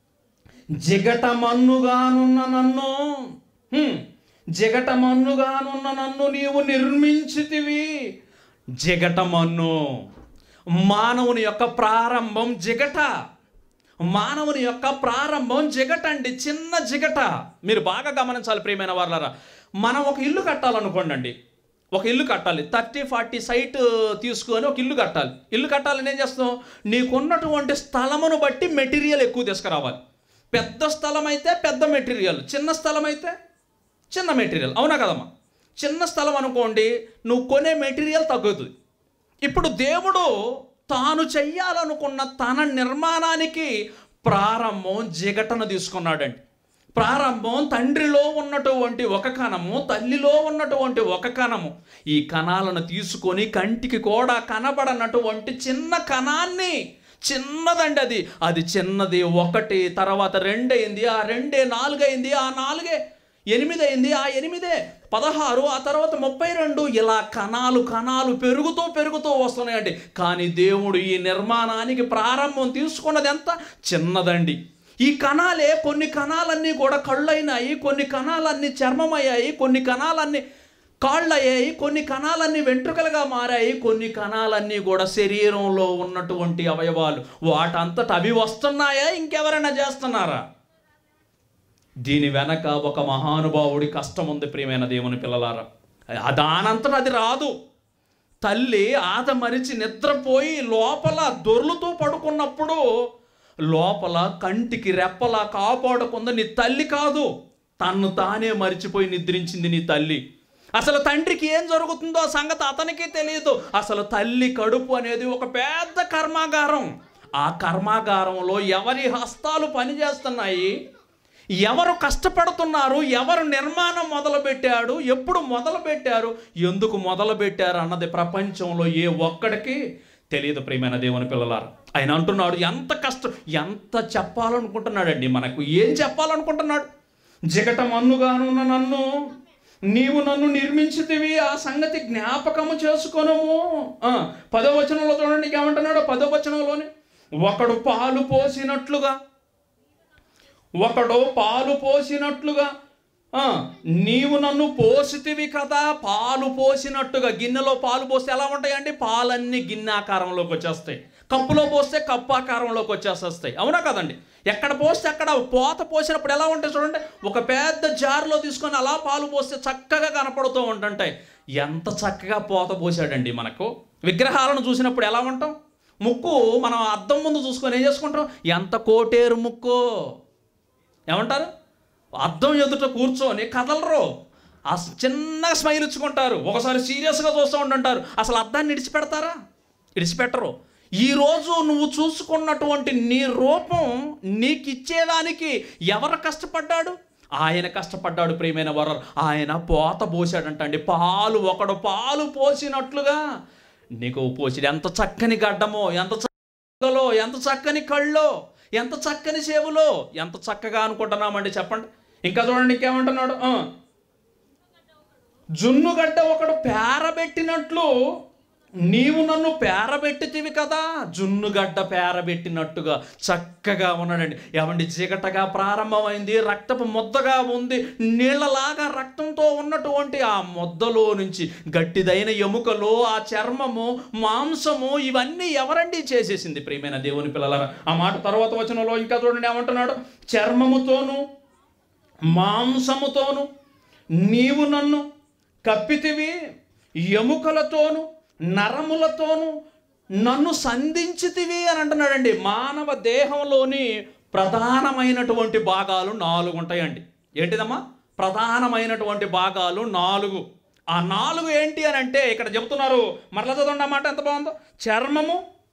జిగటమన్నుగానున్న నన్ను హ్మ్, జిగటమన్నుగానున్న నన్ను నీవు నిర్మించితివి జిగటమన్ను మానవుని యొక్క ప్రారంభం జిగట మానవుని యొక్క ప్రారంభం జిగట అండి చిన్న జిగట మీరు బాగా గమనించాలి ప్రియమైన వాళ్ళరా మనం ఒక ఇల్లు కట్టాలనుకోండి అండి ఒక ఇల్లు కట్టాలి థర్టీ ఫార్టీ సైట్ తీసుకొని ఒక ఇల్లు కట్టాలి ఇల్లు కట్టాలని ఏం చేస్తాం నీకున్నటువంటి స్థలమును బట్టి మెటీరియల్ ఎక్కువ తీసుకురావాలి పెద్ద స్థలం అయితే పెద్ద మెటీరియల్ చిన్న స్థలం అయితే చిన్న మెటీరియల్ అవునా కదమ్మా చిన్న స్థలం అనుకోండి నువ్వు కొనే మెటీరియల్ తగ్గుతుంది ఇప్పుడు దేవుడు తాను చెయ్యాలనుకున్న తన నిర్మాణానికి ప్రారంభం జిగటను తీసుకున్నాడండి ప్రారంభం తండ్రిలో ఉన్నటువంటి ఒక కణము తల్లిలో ఉన్నటువంటి ఒక కణము ఈ కణాలను తీసుకొని కంటికి కూడా కనబడనటువంటి చిన్న కణాన్ని చిన్నదండి అది అది చిన్నది ఒకటి తర్వాత రెండైంది ఆ రెండే నాలుగైంది ఆ నాలుగే ఎనిమిది అయింది ఆ ఎనిమిదే పదహారు ఆ తర్వాత ముప్పై రెండు ఇలా కణాలు కణాలు పెరుగుతూ పెరుగుతూ వస్తున్నాయండి కానీ దేవుడు ఈ నిర్మాణానికి ప్రారంభం తీసుకున్నది ఎంత చిన్నదండి ఈ కణాలే కొన్ని కణాలన్నీ కూడా కళ్ళైనాయి కొన్ని కణాలన్నీ చర్మమయ్యాయి కొన్ని కణాలన్నీ కాళ్ళయ్యాయి కొన్ని కణాలన్నీ వెంట్రుకలుగా మారాయి కొన్ని కణాలన్నీ కూడా శరీరంలో ఉన్నటువంటి అవయవాలు వాటంతట అవి వస్తున్నాయా ఇంకెవరైనా చేస్తున్నారా దీని వెనక ఒక మహానుభావుడి కష్టం ఉంది ప్రియమైన దేవుని పిల్లలారా ఆ దానంతట అది రాదు తల్లి ఆదమరిచి నిద్రపోయి లోపల దొర్లుతూ పడుకున్నప్పుడు లోపల కంటికి రెప్పలా కాపాడుకుంది నీ తల్లి కాదు తన్ను తానే మరిచిపోయి నిద్రించింది నీ తల్లి అసలు తండ్రికి ఏం జరుగుతుందో ఆ సంగతి అతనికి తెలియదు అసలు తల్లి కడుపు అనేది ఒక పెద్ద కర్మాగారం ఆ కర్మాగారంలో ఎవరి హస్తాలు పనిచేస్తున్నాయి ఎవరు కష్టపడుతున్నారు ఎవరు నిర్మాణం మొదలుపెట్టాడు ఎప్పుడు మొదలుపెట్టారు ఎందుకు మొదలుపెట్టారు అన్నది ప్రపంచంలో ఏ ఒక్కడికి తెలియదు ప్రియమైన దేవుని పిల్లలారు ఆయన అంటున్నాడు ఎంత కష్టం ఎంత చెప్పాలనుకుంటున్నాడండి మనకు ఏం చెప్పాలనుకుంటున్నాడు జిగట మన్నుగానున్న నన్ను నీవు నన్ను నిర్మించితివి ఆ సంగతి జ్ఞాపకము చేసుకొనము ఆ, పదో వచనంలో చూడండి ఏమంటున్నాడు పదో వచనంలోనే ఒకడు పాలు పోసినట్లుగా ఒకడు పాలు పోసినట్లుగా ఆ, నీవు నన్ను పోసితివి కదా పాలు పోసినట్టుగా గిన్నెలో పాలు పోస్తే ఎలా ఉంటాయండి పాలన్నీ గిన్నె ఆకారంలోకి వచ్చేస్తాయి కప్పులో పోస్తే కప్పు ఆకారంలోకి వచ్చేస్తాయి అవునా కదండి ఎక్కడ పోస్తే అక్కడ పోత పోసినప్పుడు ఎలా ఉంటాయి చూడండి ఒక పెద్ద జార్లో తీసుకొని అలా పాలు పోస్తే చక్కగా కనపడుతూ ఉంటుంటాయి ఎంత చక్కగా పోత పోసాడండి మనకు విగ్రహాలను చూసినప్పుడు ఎలా ఉంటాం ముక్కు మనం అద్దం ముందు చూసుకొని ఏం చేసుకుంటాం ఎంత కోటేరు ముక్కు ఏమంటారు అద్దం ఎదుట కూర్చొని కదలరు ఆ చిన్నగా స్మైల్ ఇచ్చుకుంటారు ఒకసారి సీరియస్గా చూస్తూ ఉంటుంటారు అసలు అద్దాన్ని ఇడిచిపెడతారా ఇడిచిపెట్టరు ఈరోజు నువ్వు చూసుకున్నటువంటి నీ రూపం నీకు ఇచ్చేదానికి ఎవరు కష్టపడ్డాడు ఆయన కష్టపడ్డాడు ప్రియమైన వర ఆయన పోత పోసాడంట అండి పాలు ఒకడు పాలు పోసినట్లుగా నీకు పోసిడు ఎంత చక్కని గడ్డమో ఎంత చక్కలో ఎంత చక్కని కళ్ళో ఎంత చక్కని సేవలో ఎంత చక్కగా అనుకుంటున్నామండి చెప్పండి ఇంకా చూడండి ఇంకేమంటున్నాడు ఆ. జున్నుగడ్డ ఒకడు పేరబెట్టినట్లు నీవు నన్ను పేరబెట్టితివి కదా జున్నుగడ్డ పేరబెట్టినట్టుగా చక్కగా ఉన్నాడండి ఏమండి జిగటగా ప్రారంభమైంది రక్తపు ముద్దగా ఉంది నీళ్ళలాగా రక్తంతో ఉన్నటువంటి ఆ ముద్దలో నుంచి గట్టిదైన ఎముకలు ఆ చర్మము మాంసము ఇవన్నీ ఎవరండి చేసేసింది ప్రియమైన దేవుని పిల్లల ఆ మాట తర్వాత వచనంలో ఇంకా చూడండి ఏమంటున్నాడు చర్మముతోను మాంసముతోను నీవు నన్ను కప్పితివి ఎముకలతోను నరములతోను నన్ను సంధించితివి అని అంటున్నాడండి మానవ దేహంలోని ప్రధానమైనటువంటి భాగాలు నాలుగు ఉంటాయండి ఏంటిదమ్మా ప్రధానమైనటువంటి భాగాలు నాలుగు ఆ నాలుగు ఏంటి అని అంటే ఇక్కడ చెప్తున్నారు మరలా చదవండి అన్నమాట ఎంత బాగుందో చర్మము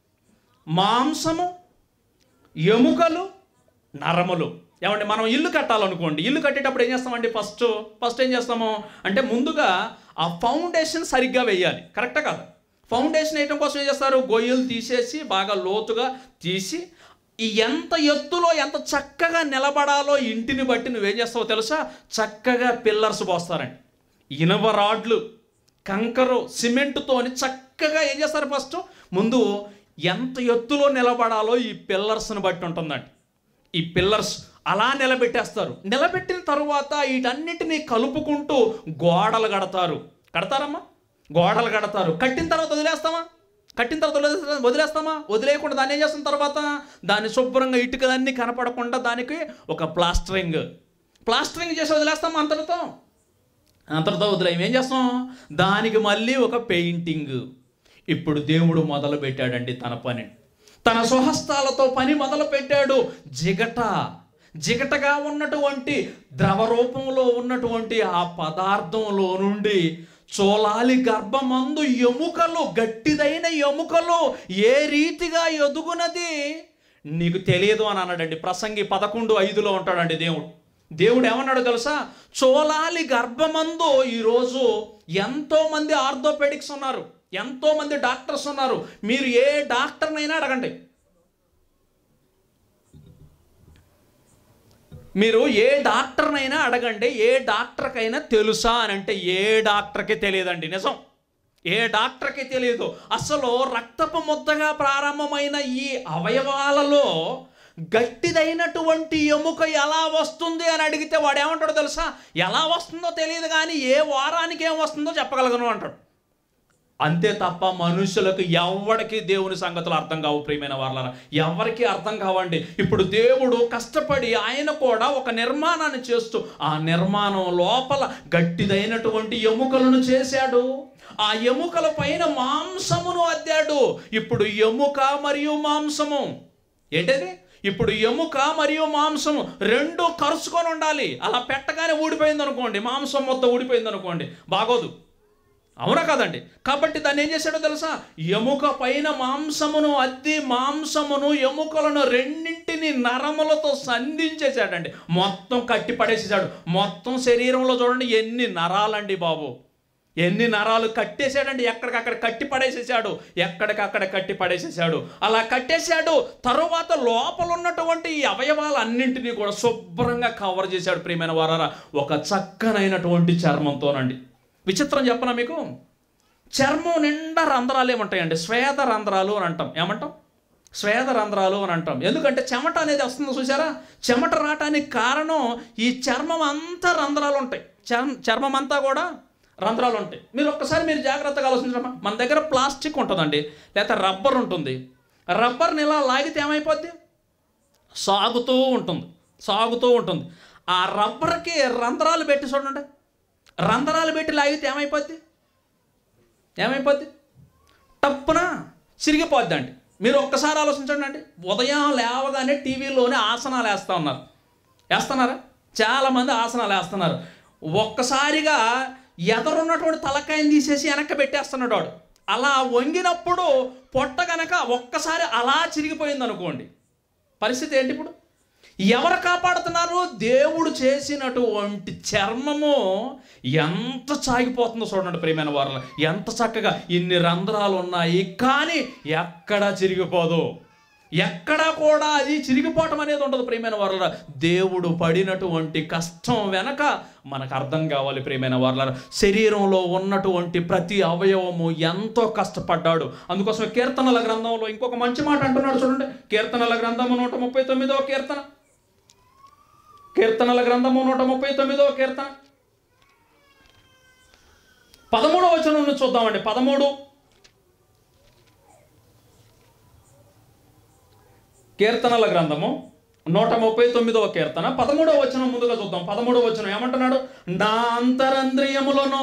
మాంసము ఎముకలు నరములు ఏమంటే మనం ఇల్లు కట్టాలనుకోండి ఇల్లు కట్టేటప్పుడు ఏం చేస్తామండి ఫస్ట్ ఫస్ట్ ఏం చేస్తాము అంటే ముందుగా ఆ ఫౌండేషన్ సరిగ్గా వేయాలి కరెక్టా కాదు ఫౌండేషన్ వేయడం కోసం ఏం చేస్తారు గొయ్యలు తీసేసి బాగా లోతుగా తీసి ఈ ఎంత ఎత్తులో ఎంత చక్కగా నిలబడాలో ఇంటిని బట్టి నువ్వేం చేస్తావో తెలుసా చక్కగా పిల్లర్స్ పోస్తారండి ఇనుప రాడ్లు కంకరు సిమెంట్తోని చక్కగా ఏం చేస్తారు ఫస్ట్ ముందు ఎంత ఎత్తులో నిలబడాలో ఈ పిల్లర్స్ని బట్టి ఉంటుందండి ఈ పిల్లర్స్ అలా నిలబెట్టేస్తారు నిలబెట్టిన తరువాత వీటన్నిటిని కలుపుకుంటూ గోడలు కడతారు కడతారమ్మా గోడలు కడతారు కట్టిన తర్వాత వదిలేస్తామా కట్టిన తర్వాత వదిలేస్తా- వదిలేస్తామా వదిలేయకుండా దాన్ని ఏం చేస్తున్న తర్వాత దాన్ని శుభ్రంగా ఇటుకలన్నీ కనపడకుండా దానికి ఒక ప్లాస్టరింగ్ ప్లాస్టరింగ్ చేసి వదిలేస్తామా అంతటితో అంతటితో వదిలేయం ఏం చేస్తాం దానికి మళ్ళీ ఒక పెయింటింగ్ ఇప్పుడు దేవుడు మొదలు పెట్టాడండి తన పని తన స్వహస్తాలతో పని మొదలు పెట్టాడు జిగట జిగటగా ఉన్నటువంటి ద్రవ రూపంలో ఉన్నటువంటి ఆ పదార్థంలో నుండి చోలాలి గర్భమందు ఎముకలు గట్టిదైన ఎముకలు ఏ రీతిగా ఎదుగునది నీకు తెలియదు అని అన్నాడండి ప్రసంగి పదకొండు ఐదులో ఉంటాడండి దేవుడు దేవుడు ఏమన్నాడో తెలుసా చోలాలి గర్భమందు ఈరోజు ఎంతో మంది ఆర్థోపెడిక్స్ ఉన్నారు ఎంతో మంది డాక్టర్స్ ఉన్నారు మీరు ఏ డాక్టర్నైనా అడగండి మీరు ఏ డాక్టర్నైనా అడగండి ఏ డాక్టర్కైనా తెలుసా అని అంటే ఏ డాక్టర్కి తెలియదండి నిజం ఏ డాక్టర్కి తెలియదు అసలు రక్తపు ముద్దగా ప్రారంభమైన ఈ అవయవాలలో గట్టిదైనటువంటి ఎముక ఎలా వస్తుంది అని అడిగితే వాడు ఏమంటాడో తెలుసా ఎలా వస్తుందో తెలియదు కానీ ఏ వారానికి ఏం వస్తుందో చెప్పగలను అంటాడు అంతే తప్ప మనుషులకు ఎవరికి దేవుని సంగతులు అర్థం కావు ప్రియమైన వాళ్ళ ఎవరికి అర్థం కావండి ఇప్పుడు దేవుడు కష్టపడి ఆయన కూడా ఒక నిర్మాణాన్ని చేస్తూ ఆ నిర్మాణం లోపల గట్టిదైనటువంటి ఎముకలను చేశాడు ఆ ఎముకల పైన మాంసమును అద్దాడు ఇప్పుడు ఎముక మరియు మాంసము ఏంటది ఇప్పుడు ఎముక మరియు మాంసం రెండు కరుచుకొని ఉండాలి అలా పెట్టగానే ఊడిపోయింది అనుకోండి మాంసం మొత్తం ఊడిపోయింది అనుకోండి బాగోదు అవునా కాదండి కాబట్టి దాన్ని ఏం చేశాడో తెలుసా ఎముక పైన మాంసమును అద్ది మాంసమును ఎముకలను రెండింటిని నరములతో సంధించేశాడండి మొత్తం కట్టి పడేసేసాడు మొత్తం శరీరంలో చూడండి ఎన్ని నరాలండి బాబు ఎన్ని నరాలు కట్టేశాడండి ఎక్కడికక్కడ కట్టి పడేసేసాడు ఎక్కడికక్కడ కట్టి పడేసేసాడు అలా కట్టేశాడు తరువాత లోపల ఉన్నటువంటి ఈ అవయవాలన్నింటినీ కూడా శుభ్రంగా కవర్ చేశాడు ప్రియమైన వారారా ఒక చక్కనైనటువంటి చర్మంతోనండి విచిత్రం చెప్పనా మీకు చర్మం నిండా రంధ్రాలు ఏముంటాయండి స్వేద రంధ్రాలు అని అంటాం ఏమంటాం స్వేద రంధ్రాలు అని అంటాం ఎందుకంటే చెమట అనేది వస్తుందో చూసారా చెమట రావటానికి కారణం ఈ చర్మం అంతా రంధ్రాలు ఉంటాయి చర్మ చర్మం అంతా కూడా రంధ్రాలు ఉంటాయి మీరు ఒక్కసారి మీరు జాగ్రత్తగా ఆలోచించమ్మా మన దగ్గర ప్లాస్టిక్ ఉంటుందండి లేకపోతే రబ్బర్ ఉంటుంది రబ్బర్ని ఇలా లాగితే ఏమైపోద్ది సాగుతూ ఉంటుంది సాగుతూ ఉంటుంది ఆ రబ్బర్కి రంధ్రాలు పెట్టి చూడండి రంధ్రాలు పెట్టి లాగితే ఏమైపోద్ది ఏమైపోద్ది టప్పున చిరిగిపోద్దండి మీరు ఒక్కసారి ఆలోచించండి అండి ఉదయం లేవగానే టీవీలోనే ఆసనాలు వేస్తూ ఉన్నారు వేస్తున్నారా చాలామంది ఆసనాలు వేస్తున్నారు ఒక్కసారిగా ఎదరున్నటువంటి తలకాయని తీసేసి వెనక్కి పెట్టేస్తున్నాడు వాడు అలా వంగినప్పుడు పొట్ట గనక ఒక్కసారి అలా చిరిగిపోయింది అనుకోండి పరిస్థితి ఏంటి ఇప్పుడు ఎవరు కాపాడుతున్నారు దేవుడు చేసినటువంటి చర్మము ఎంత చాగిపోతుందో చూడండి ప్రియమైన వారు ఎంత చక్కగా ఇన్ని రంధ్రాలు ఉన్నాయి కానీ ఎక్కడా చిరిగిపోదు ఎక్కడా కూడా అది చిరిగిపోవటం అనేది ఉండదు ప్రియమైన వారుల దేవుడు పడినటువంటి కష్టం వెనక మనకు అర్థం కావాలి ప్రియమైన వారుల శరీరంలో ఉన్నటువంటి ప్రతి అవయవము ఎంతో కష్టపడ్డాడు అందుకోసం కీర్తనల గ్రంథంలో ఇంకొక మంచి మాట అంటున్నాడు చూడండి కీర్తనల గ్రంథము నూట ముప్పై తొమ్మిదవ కీర్తన కీర్తనల గ్రంథము నూట ముప్పై తొమ్మిదవ కీర్తన పదమూడవ వచనం నుంచి చూద్దామండి పదమూడు కీర్తనల గ్రంథము నూట ముప్పై తొమ్మిదవ కీర్తన పదమూడవ వచనం ముందుగా చూద్దాం పదమూడవ వచనం ఏమంటున్నాడు నా అంతరంద్రియములను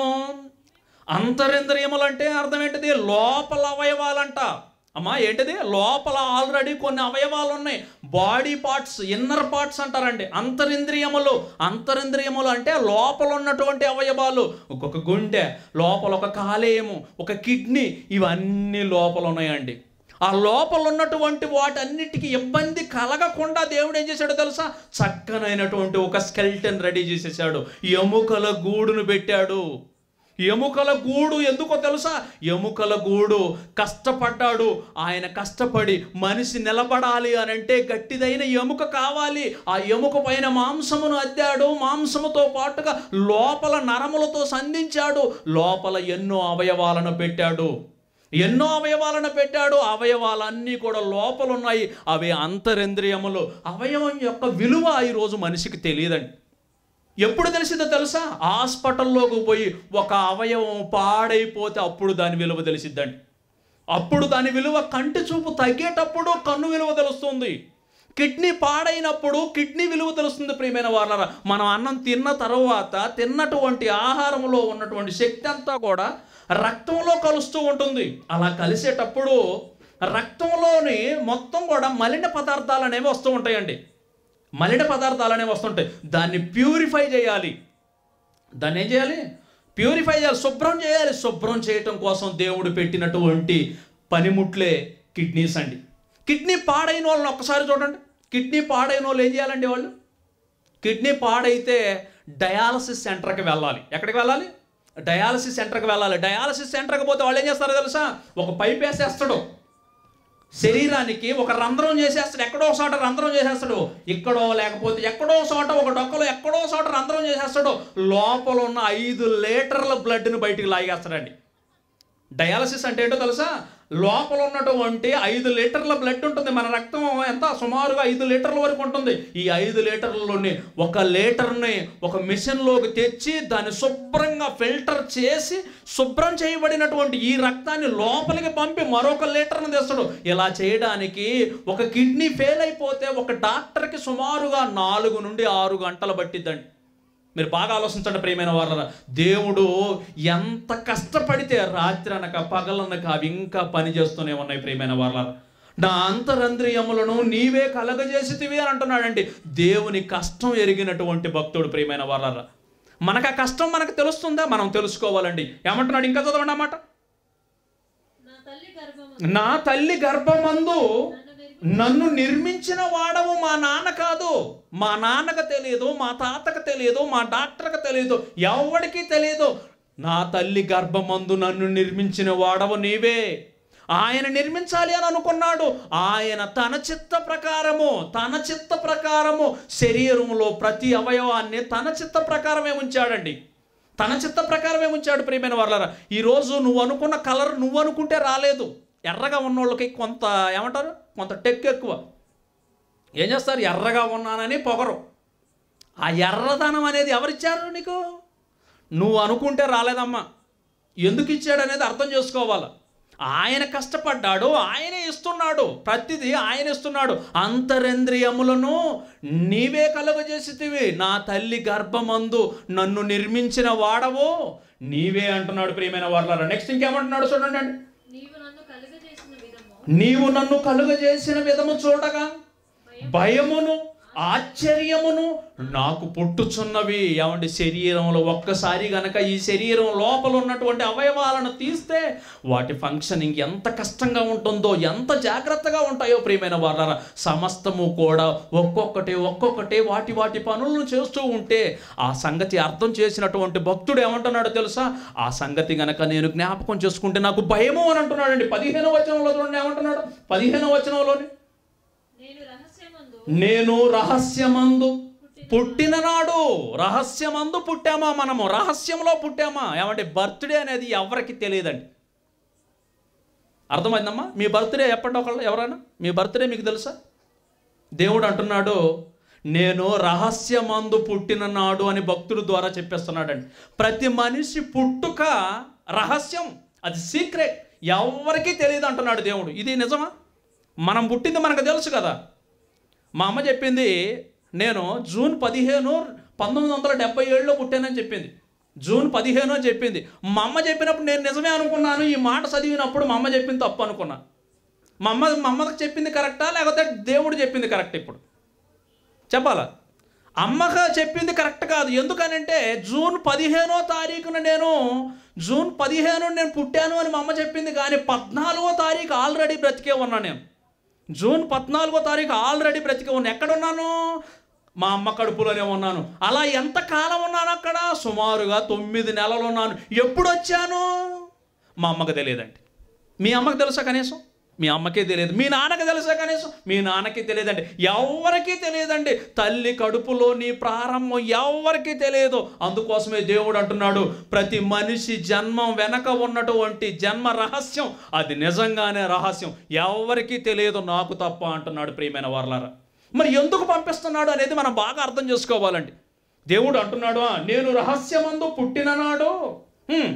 అంతరింద్రియములు అంటే అర్థం ఏంటిది లోపల అవయవాలంట అమ్మా ఏంటిది లోపల ఆల్రెడీ కొన్ని అవయవాలు ఉన్నాయి బాడీ పార్ట్స్ ఇన్నర్ పార్ట్స్ అంటారండి అంతరింద్రియములు అంతరింద్రియములు అంటే లోపల ఉన్నటువంటి అవయవాలు ఒక్కొక్క గుండె లోపల ఒక కాలేయము ఒక కిడ్నీ ఇవన్నీ లోపల ఉన్నాయండి ఆ లోపల ఉన్నటువంటి వాటన్నిటికీ ఇబ్బంది కలగకుండా దేవుడు ఏం చేశాడో తెలుసా చక్కనైనటువంటి ఒక స్కెల్టన్ రెడీ చేసేసాడు ఎముకల గూడును పెట్టాడు ఎముకల గూడు ఎందుకో తెలుసా ఎముకల గూడు కష్టపడ్డాడు ఆయన కష్టపడి మనిషి నిలబడాలి అని అంటే గట్టిదైన ఎముక కావాలి ఆ ఎముక పైన మాంసమును అద్దాడు మాంసముతో పాటుగా లోపల నరములతో సంధించాడు లోపల ఎన్నో అవయవాలను పెట్టాడు ఎన్నో అవయవాలను పెట్టాడు అవయవాలన్నీ కూడా లోపల ఉన్నాయి అవి అంతరింద్రియములు అవయవం యొక్క విలువ ఈరోజు మనిషికి తెలియదండి ఎప్పుడు తెలిసిందో తెలుసా హాస్పిటల్లోకి పోయి ఒక అవయవం పాడైపోతే అప్పుడు దాని విలువ తెలిసిద్దండి అప్పుడు దాని విలువ కంటి చూపు తగ్గేటప్పుడు కన్ను విలువ తెలుస్తుంది కిడ్నీ పాడైనప్పుడు కిడ్నీ విలువ తెలుస్తుంది ప్రియమైన వాళ్ళరా మనం అన్నం తిన్న తర్వాత తిన్నటువంటి ఆహారంలో ఉన్నటువంటి శక్తి అంతా కూడా రక్తంలో కలుస్తూ ఉంటుంది అలా కలిసేటప్పుడు రక్తంలోని మొత్తం కూడా మలిన పదార్థాలు అనేవి వస్తూ ఉంటాయండి మలిన పదార్థాలు అనేవి వస్తుంటాయి దాన్ని ప్యూరిఫై చేయాలి దాన్ని ఏం చేయాలి ప్యూరిఫై చేయాలి శుభ్రం చేయాలి శుభ్రం చేయటం కోసం దేవుడు పెట్టినటువంటి పనిముట్లే కిడ్నీస్ అండి కిడ్నీ పాడైన వాళ్ళని ఒక్కసారి చూడండి కిడ్నీ పాడైన వాళ్ళు ఏం చేయాలండి వాళ్ళు కిడ్నీ పాడైతే డయాలసిస్ సెంటర్కి వెళ్ళాలి ఎక్కడికి వెళ్ళాలి డయాలసిస్ సెంటర్కి వెళ్ళాలి డయాలసిస్ సెంటర్కి పోతే వాళ్ళు ఏం చేస్తారో తెలుసా ఒక పైప్ వేసేస్తాడు శరీరానికి ఒక రంధ్రం చేసేస్తాడు ఎక్కడో చోట రంధ్రం చేసేస్తాడు ఇక్కడో లేకపోతే ఎక్కడో చోట ఒక డొక్కలో ఎక్కడో చోట రంధ్రం చేసేస్తాడు లోపల ఉన్న ఐదు లీటర్ల బ్లడ్ని బయటికి లాగేస్తాడండి డయాలసిస్ అంటే ఏంటో తెలుసా లోపల ఉన్నటువంటి ఐదు లీటర్ల బ్లడ్ ఉంటుంది మన రక్తం ఎంత సుమారుగా ఐదు లీటర్ల వరకు ఉంటుంది ఈ ఐదు లీటర్లలోని ఒక లీటర్ని ఒక మిషన్లోకి తెచ్చి దాన్ని శుభ్రంగా ఫిల్టర్ చేసి శుభ్రం చేయబడినటువంటి ఈ రక్తాన్ని లోపలికి పంపి మరొక లీటర్ని తెస్తాడు ఇలా చేయడానికి ఒక కిడ్నీ ఫెయిల్ అయిపోతే ఒక డాక్టర్కి సుమారుగా నాలుగు నుండి ఆరు గంటలు పట్టిద్దండి మీరు బాగా ఆలోచించండి ప్రియమైన వాళ్ళ దేవుడు ఎంత కష్టపడితే రాత్రి అనక పగలనక అవి ఇంకా పని చేస్తూనే ఉన్నాయి ప్రియమైన వాళ్ళ నా అంతరంద్రియములను నీవే కలగజేసితివి అని అంటున్నాడండి దేవుని కష్టం ఎరిగినటువంటి భక్తుడు ప్రియమైన వాళ్ళ మనకు ఆ కష్టం మనకు తెలుస్తుందా మనం తెలుసుకోవాలండి ఏమంటున్నాడు ఇంకా చదవండి అన్నమాట నా తల్లి గర్భము నా తల్లి గర్భమందు నన్ను నిర్మి నన్ను నిర్మించిన వాడవు మా నాన్న కాదు మా నాన్నకు తెలియదు మా తాతకు తెలియదు మా డాక్టర్కి తెలియదు ఎవడికి తెలియదు నా తల్లి గర్భమందు నన్ను నిర్మించిన వాడవు నీవే ఆయన నిర్మించాలి అని అనుకున్నాడు ఆయన తన చిత్త ప్రకారము తన చిత్త ప్రకారము శరీరంలో ప్రతి అవయవాన్ని తన చిత్త ప్రకారమే ఉంచాడండి తన చిత్త ప్రకారమే ఉంచాడు ప్రియమైన వాళ్ళరా ఈరోజు నువ్వు అనుకున్న కలర్ నువ్వు అనుకుంటే రాలేదు ఎర్రగా ఉన్నోళ్ళకి కొంత ఏమంటారు కొంత టెక్ ఎక్కువ ఏం చేస్తారు ఎర్రగా ఉన్నానని పొగరు ఆ ఎర్రదనం అనేది ఎవరిచ్చారు నీకు నువ్వు అనుకుంటే రాలేదమ్మా ఎందుకు ఇచ్చాడు అనేది అర్థం చేసుకోవాలి ఆయన కష్టపడ్డాడు ఆయనే ఇస్తున్నాడు ప్రతిదీ ఆయన ఇస్తున్నాడు అంతరేంద్రియములను నీవే కలుగజేసితివి నా తల్లి గర్భమందు నన్ను నిర్మించిన వాడవు నీవే అంటున్నాడు ప్రియమైన వాళ్ళ నెక్స్ట్ ఇంకేమంటున్నాడు చూడండి అండి నీవు నన్ను కలుగజేసిన విధము నీవు నన్ను కలుగజేసిన విధము చూడగా భయమును ఆశ్చర్యమును నాకు పుట్టుచున్నవి ఏమంటే శరీరంలో ఒక్కసారి గనక ఈ శరీరం లోపల ఉన్నటువంటి అవయవాలను తీస్తే వాటి ఫంక్షనింగ్ ఎంత కష్టంగా ఉంటుందో ఎంత జాగ్రత్తగా ఉంటాయో ప్రియమైన వాళ్ళ సమస్తము కూడా ఒక్కొక్కటి ఒక్కొక్కటి వాటి వాటి పనులను చేస్తూ ఉంటే ఆ సంగతి అర్థం చేసినటువంటి భక్తుడు ఏమంటున్నాడో తెలుసా ఆ సంగతి గనక నేను జ్ఞాపకం చేసుకుంటే నాకు భయము అని అంటున్నాడండి పదిహేను వచనంలో చూడండి ఏమంటున్నాడు పదిహేను వచనంలోని నేను రహస్యమందు నేను రహస్యమందు పుట్టిన నాడు రహస్యమందు పుట్టామా మనము రహస్యంలో పుట్టామా ఏమంటే బర్త్డే అనేది ఎవరికి తెలియదండి అర్థమైందమ్మా మీ బర్త్డే చెప్పండి ఒకళ్ళు ఎవరైనా మీ బర్త్డే మీకు తెలుసా దేవుడు అంటున్నాడు నేను రహస్యమందు పుట్టిన నాడు అని భక్తుల ద్వారా చెప్పేస్తున్నాడండి ప్రతి మనిషి పుట్టుక రహస్యం అది సీక్రెట్ ఎవరికీ తెలియదు అంటున్నాడు దేవుడు ఇది నిజమా మనం పుట్టింది మనకు తెలుసు కదా మా అమ్మ చెప్పింది నేను జూన్ పదిహేను పంతొమ్మిది వందల డెబ్బై ఏడులో పుట్టానని చెప్పింది జూన్ పదిహేను అని చెప్పింది మా అమ్మ చెప్పినప్పుడు నేను నిజమే అనుకున్నాను ఈ మాట చదివినప్పుడు మా అమ్మ చెప్పింది తప్పు అనుకున్నా మా అమ్మ మా అమ్మకి చెప్పింది కరెక్టా లేకపోతే దేవుడు చెప్పింది కరెక్ట్ ఇప్పుడు చెప్పాలా అమ్మగా చెప్పింది కరెక్ట్ కాదు ఎందుకనంటే జూన్ పదిహేనో తారీఖున నేను జూన్ పదిహేను నేను పుట్టాను అని మా అమ్మ చెప్పింది కానీ పద్నాలుగో తారీఖు ఆల్రెడీ బ్రతికే ఉన్నా నేను జూన్ పద్నాలుగో తారీఖు ఆల్రెడీ బ్రతికే ఉన్నా ఎక్కడున్నాను మా అమ్మ కడుపులోనే ఉన్నాను అలా ఎంత కాలం ఉన్నాను అక్కడ సుమారుగా తొమ్మిది నెలలు ఉన్నాను ఎప్పుడు వచ్చాను మా అమ్మకు తెలియదండి మీ అమ్మకి తెలుసా కనీసం మీ అమ్మకే తెలియదు మీ నాన్నకి తెలుసా కనీసం మీ నాన్నకి తెలియదండి ఎవరికీ తెలియదండి తల్లి కడుపులో నీ ప్రారంభం ఎవరికీ తెలియదు అందుకోసమే దేవుడు అంటున్నాడు ప్రతి మనిషి జన్మం వెనక ఉన్నటువంటి జన్మ రహస్యం అది నిజంగానే రహస్యం ఎవరికీ తెలియదు నాకు తప్ప అంటున్నాడు ప్రియమైన వర్లారా మరి ఎందుకు పంపిస్తున్నాడు అనేది మనం బాగా అర్థం చేసుకోవాలండి దేవుడు అంటున్నాడు "ఆ, నేను రహస్యమందు పుట్టిననాడు హ్మ్,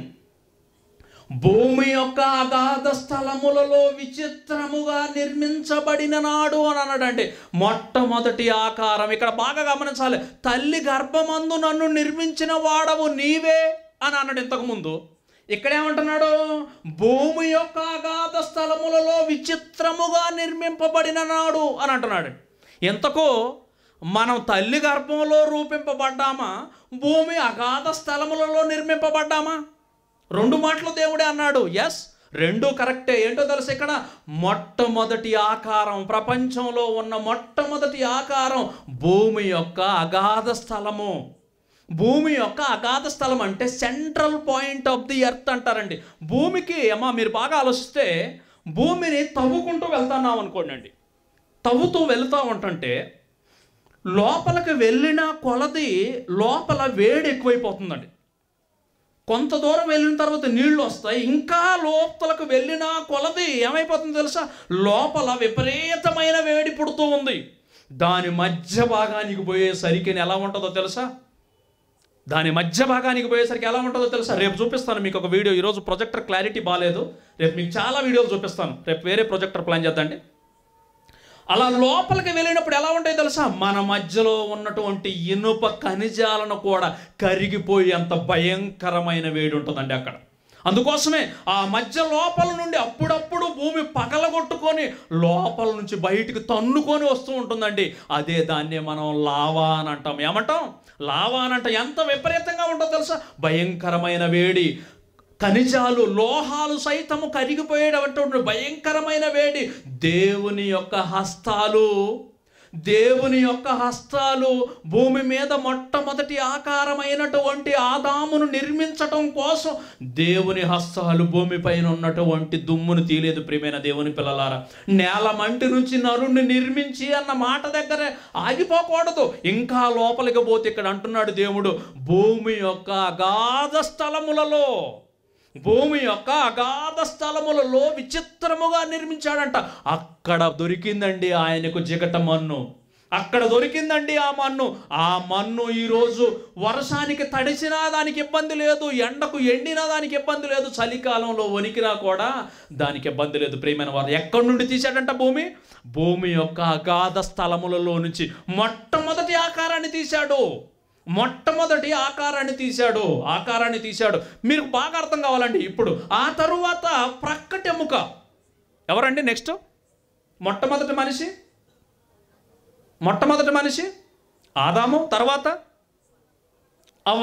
భూమి యొక్క అగాధ స్థలములలో విచిత్రముగా నిర్మించబడిన నాడు అని అన్నాడండి మొట్టమొదటి ఆకారం ఇక్కడ బాగా గమనించాలి తల్లి గర్భమందు నన్ను నిర్మించిన వాడవు నీవే అని అన్నాడు ఇంతకుముందు ఇక్కడ ఏమంటున్నాడు భూమి యొక్క అగాధ స్థలములలో విచిత్రముగా నిర్మింపబడిన నాడు అని అంటున్నాడు ఇంతకు మనం తల్లి గర్భంలో రూపింపబడ్డామా భూమి అగాధ స్థలములలో నిర్మింపబడ్డామా రెండు మాటలు దేవుడే అన్నాడు ఎస్ రెండు కరెక్టే ఏంటో తెలుసు ఇక్కడ మొట్టమొదటి ఆకారం ప్రపంచంలో ఉన్న మొట్టమొదటి ఆకారం భూమి యొక్క అగాధ స్థలము భూమి యొక్క అగాధ స్థలం అంటే central point of the earth అంటారండి భూమికి అమ్మా మీరు బాగా ఆలోచిస్తే భూమిని తవ్వుకుంటూ వెళ్తున్నాం అనుకోండి అండి తవ్వుతూ వెళ్తూ ఉంటుంటే లోపలికి వెళ్ళిన కొలది లోపల వేడి ఎక్కువైపోతుందండి కొంత దూరం వెళ్ళిన తర్వాత నీళ్లు వస్తాయి ఇంకా లోపలకు వెళ్ళిన కొలది ఏమైపోతుంది తెలుసా లోపల విపరీతమైన వేడి పుడుతూ ఉంది దాని మధ్య భాగానికి పోయేసరికి ఎలా ఉంటుందో తెలుసా దాని మధ్య భాగానికి పోయేసరికి ఎలా ఉంటుందో తెలుసా రేపు చూపిస్తాను మీకు ఒక వీడియో ఈరోజు ప్రొజెక్టర్ క్లారిటీ బాగాలేదు రేపు మీకు చాలా వీడియోలు చూపిస్తాను రేపు వేరే ప్రొజెక్టర్ ప్లాన్ చేద్దండి అలా లోపలికి వెళ్ళినప్పుడు ఎలా ఉంటాయి తెలుసా మన మధ్యలో ఉన్నటువంటి ఇనుప ఖనిజాలను కూడా కరిగిపోయి అంత భయంకరమైన వేడి ఉంటుందండి అక్కడ అందుకోసమే ఆ మధ్య లోపల నుండి అప్పుడప్పుడు భూమి పగలగొట్టుకొని లోపల నుంచి బయటికి తన్నుకొని వస్తూ ఉంటుందండి అదే దాన్నే మనం లావా అని అంటాం ఏమంటాం లావా అని అంటాం ఎంత విపరీతంగా ఉంటుందో తెలుసా భయంకరమైన వేడి ఖనిజాలు లోహాలు సైతము కరిగిపోయేటటువంటి భయంకరమైన వేడి దేవుని యొక్క హస్తాలు దేవుని యొక్క హస్తాలు భూమి మీద మొట్టమొదటి ఆకారమైనటువంటి ఆదామును నిర్మించటం కోసం దేవుని హస్తాలు భూమిపైన ఉన్నటువంటి దుమ్మును తీలేదు ప్రియమైన దేవుని పిల్లలారా నేల మంటి నుంచి నరుణ్ణి నిర్మించి అన్న మాట దగ్గర ఆగిపోకూడదు ఇంకా లోపలికి పోతే ఇక్కడ అంటున్నాడు దేవుడు భూమి యొక్క అగాధ స్థలములలో భూమి యొక్క అగాధ స్థలములలో విచిత్రముగా నిర్మించాడంట అక్కడ దొరికిందండి ఆయనకు జిగట మన్ను అక్కడ దొరికిందండి ఆ మన్ను ఆ మన్ను ఈరోజు వర్షానికి తడిసినా దానికి ఇబ్బంది లేదు ఎండకు ఎండినా దానికి ఇబ్బంది లేదు చలికాలంలో వణికినా కూడా దానికి ఇబ్బంది లేదు ప్రియమైన వారు ఎక్కడి నుండి తీశాడంట భూమి భూమి యొక్క అగాధ స్థలములలో నుంచి మొట్టమొదటి ఆకారాన్ని తీశాడు మొట్టమొదటి ఆకారాన్ని తీశాడు ఆకారాన్ని తీశాడు మీరు బాగా అర్థం కావాలండి ఇప్పుడు ఆ తరువాత ప్రక్కటి ఎముక ఎవరండి నెక్స్ట్ మొట్టమొదటి మనిషి మొట్టమొదటి మనిషి ఆదాము తర్వాత అవ్వ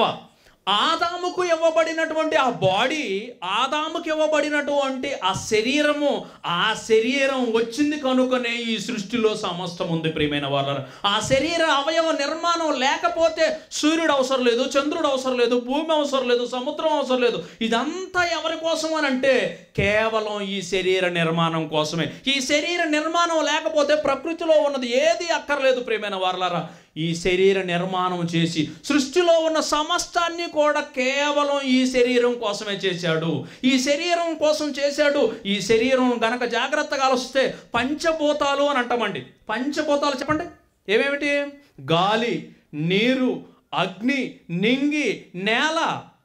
ఆదాముకు ఇవ్వబడినటువంటి ఆ బాడీ ఆదాముకు ఇవ్వబడినటువంటి ఆ శరీరము ఆ శరీరం వచ్చింది కనుకనే ఈ సృష్టిలో సమస్తం ఉంది ప్రియమైన వాళ్ళ ఆ శరీర అవయవ నిర్మాణం లేకపోతే సూర్యుడు అవసరం లేదు చంద్రుడు అవసరం లేదు భూమి అవసరం లేదు సముద్రం అవసరం లేదు ఇదంతా ఎవరి కోసం అని అంటే కేవలం ఈ శరీర నిర్మాణం కోసమే ఈ శరీర నిర్మాణం లేకపోతే ప్రకృతిలో ఉన్నది ఏది అక్కర్లేదు ప్రియమైన వారలారా ఈ శరీర నిర్మాణం చేసి సృష్టిలో ఉన్న సమస్తాన్ని కూడా కేవలం ఈ శరీరం కోసమే చేశాడు ఈ శరీరం కోసం చేశాడు ఈ శరీరం గనక జాగ్రత్తగా వస్తే పంచభూతాలు అని అంటామండి పంచభూతాలు చెప్పండి ఏమేమిటి గాలి నీరు అగ్ని నింగి నేల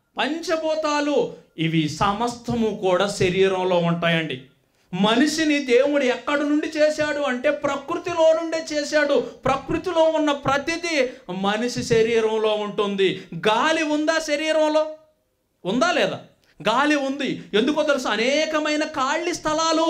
పంచభూతాలు ఇవి సమస్తము కూడా శరీరంలో ఉంటాయండి మనిషిని దేవుడు ఎక్కడి నుండి చేశాడు అంటే ప్రకృతిలో నుండే చేశాడు ప్రకృతిలో ఉన్న ప్రతిదీ మనిషి శరీరంలో ఉంటుంది గాలి ఉందా శరీరంలో ఉందా లేదా గాలి ఉంది ఎందుకో తెలుసు అనేకమైన ఖాళీ స్థలాలు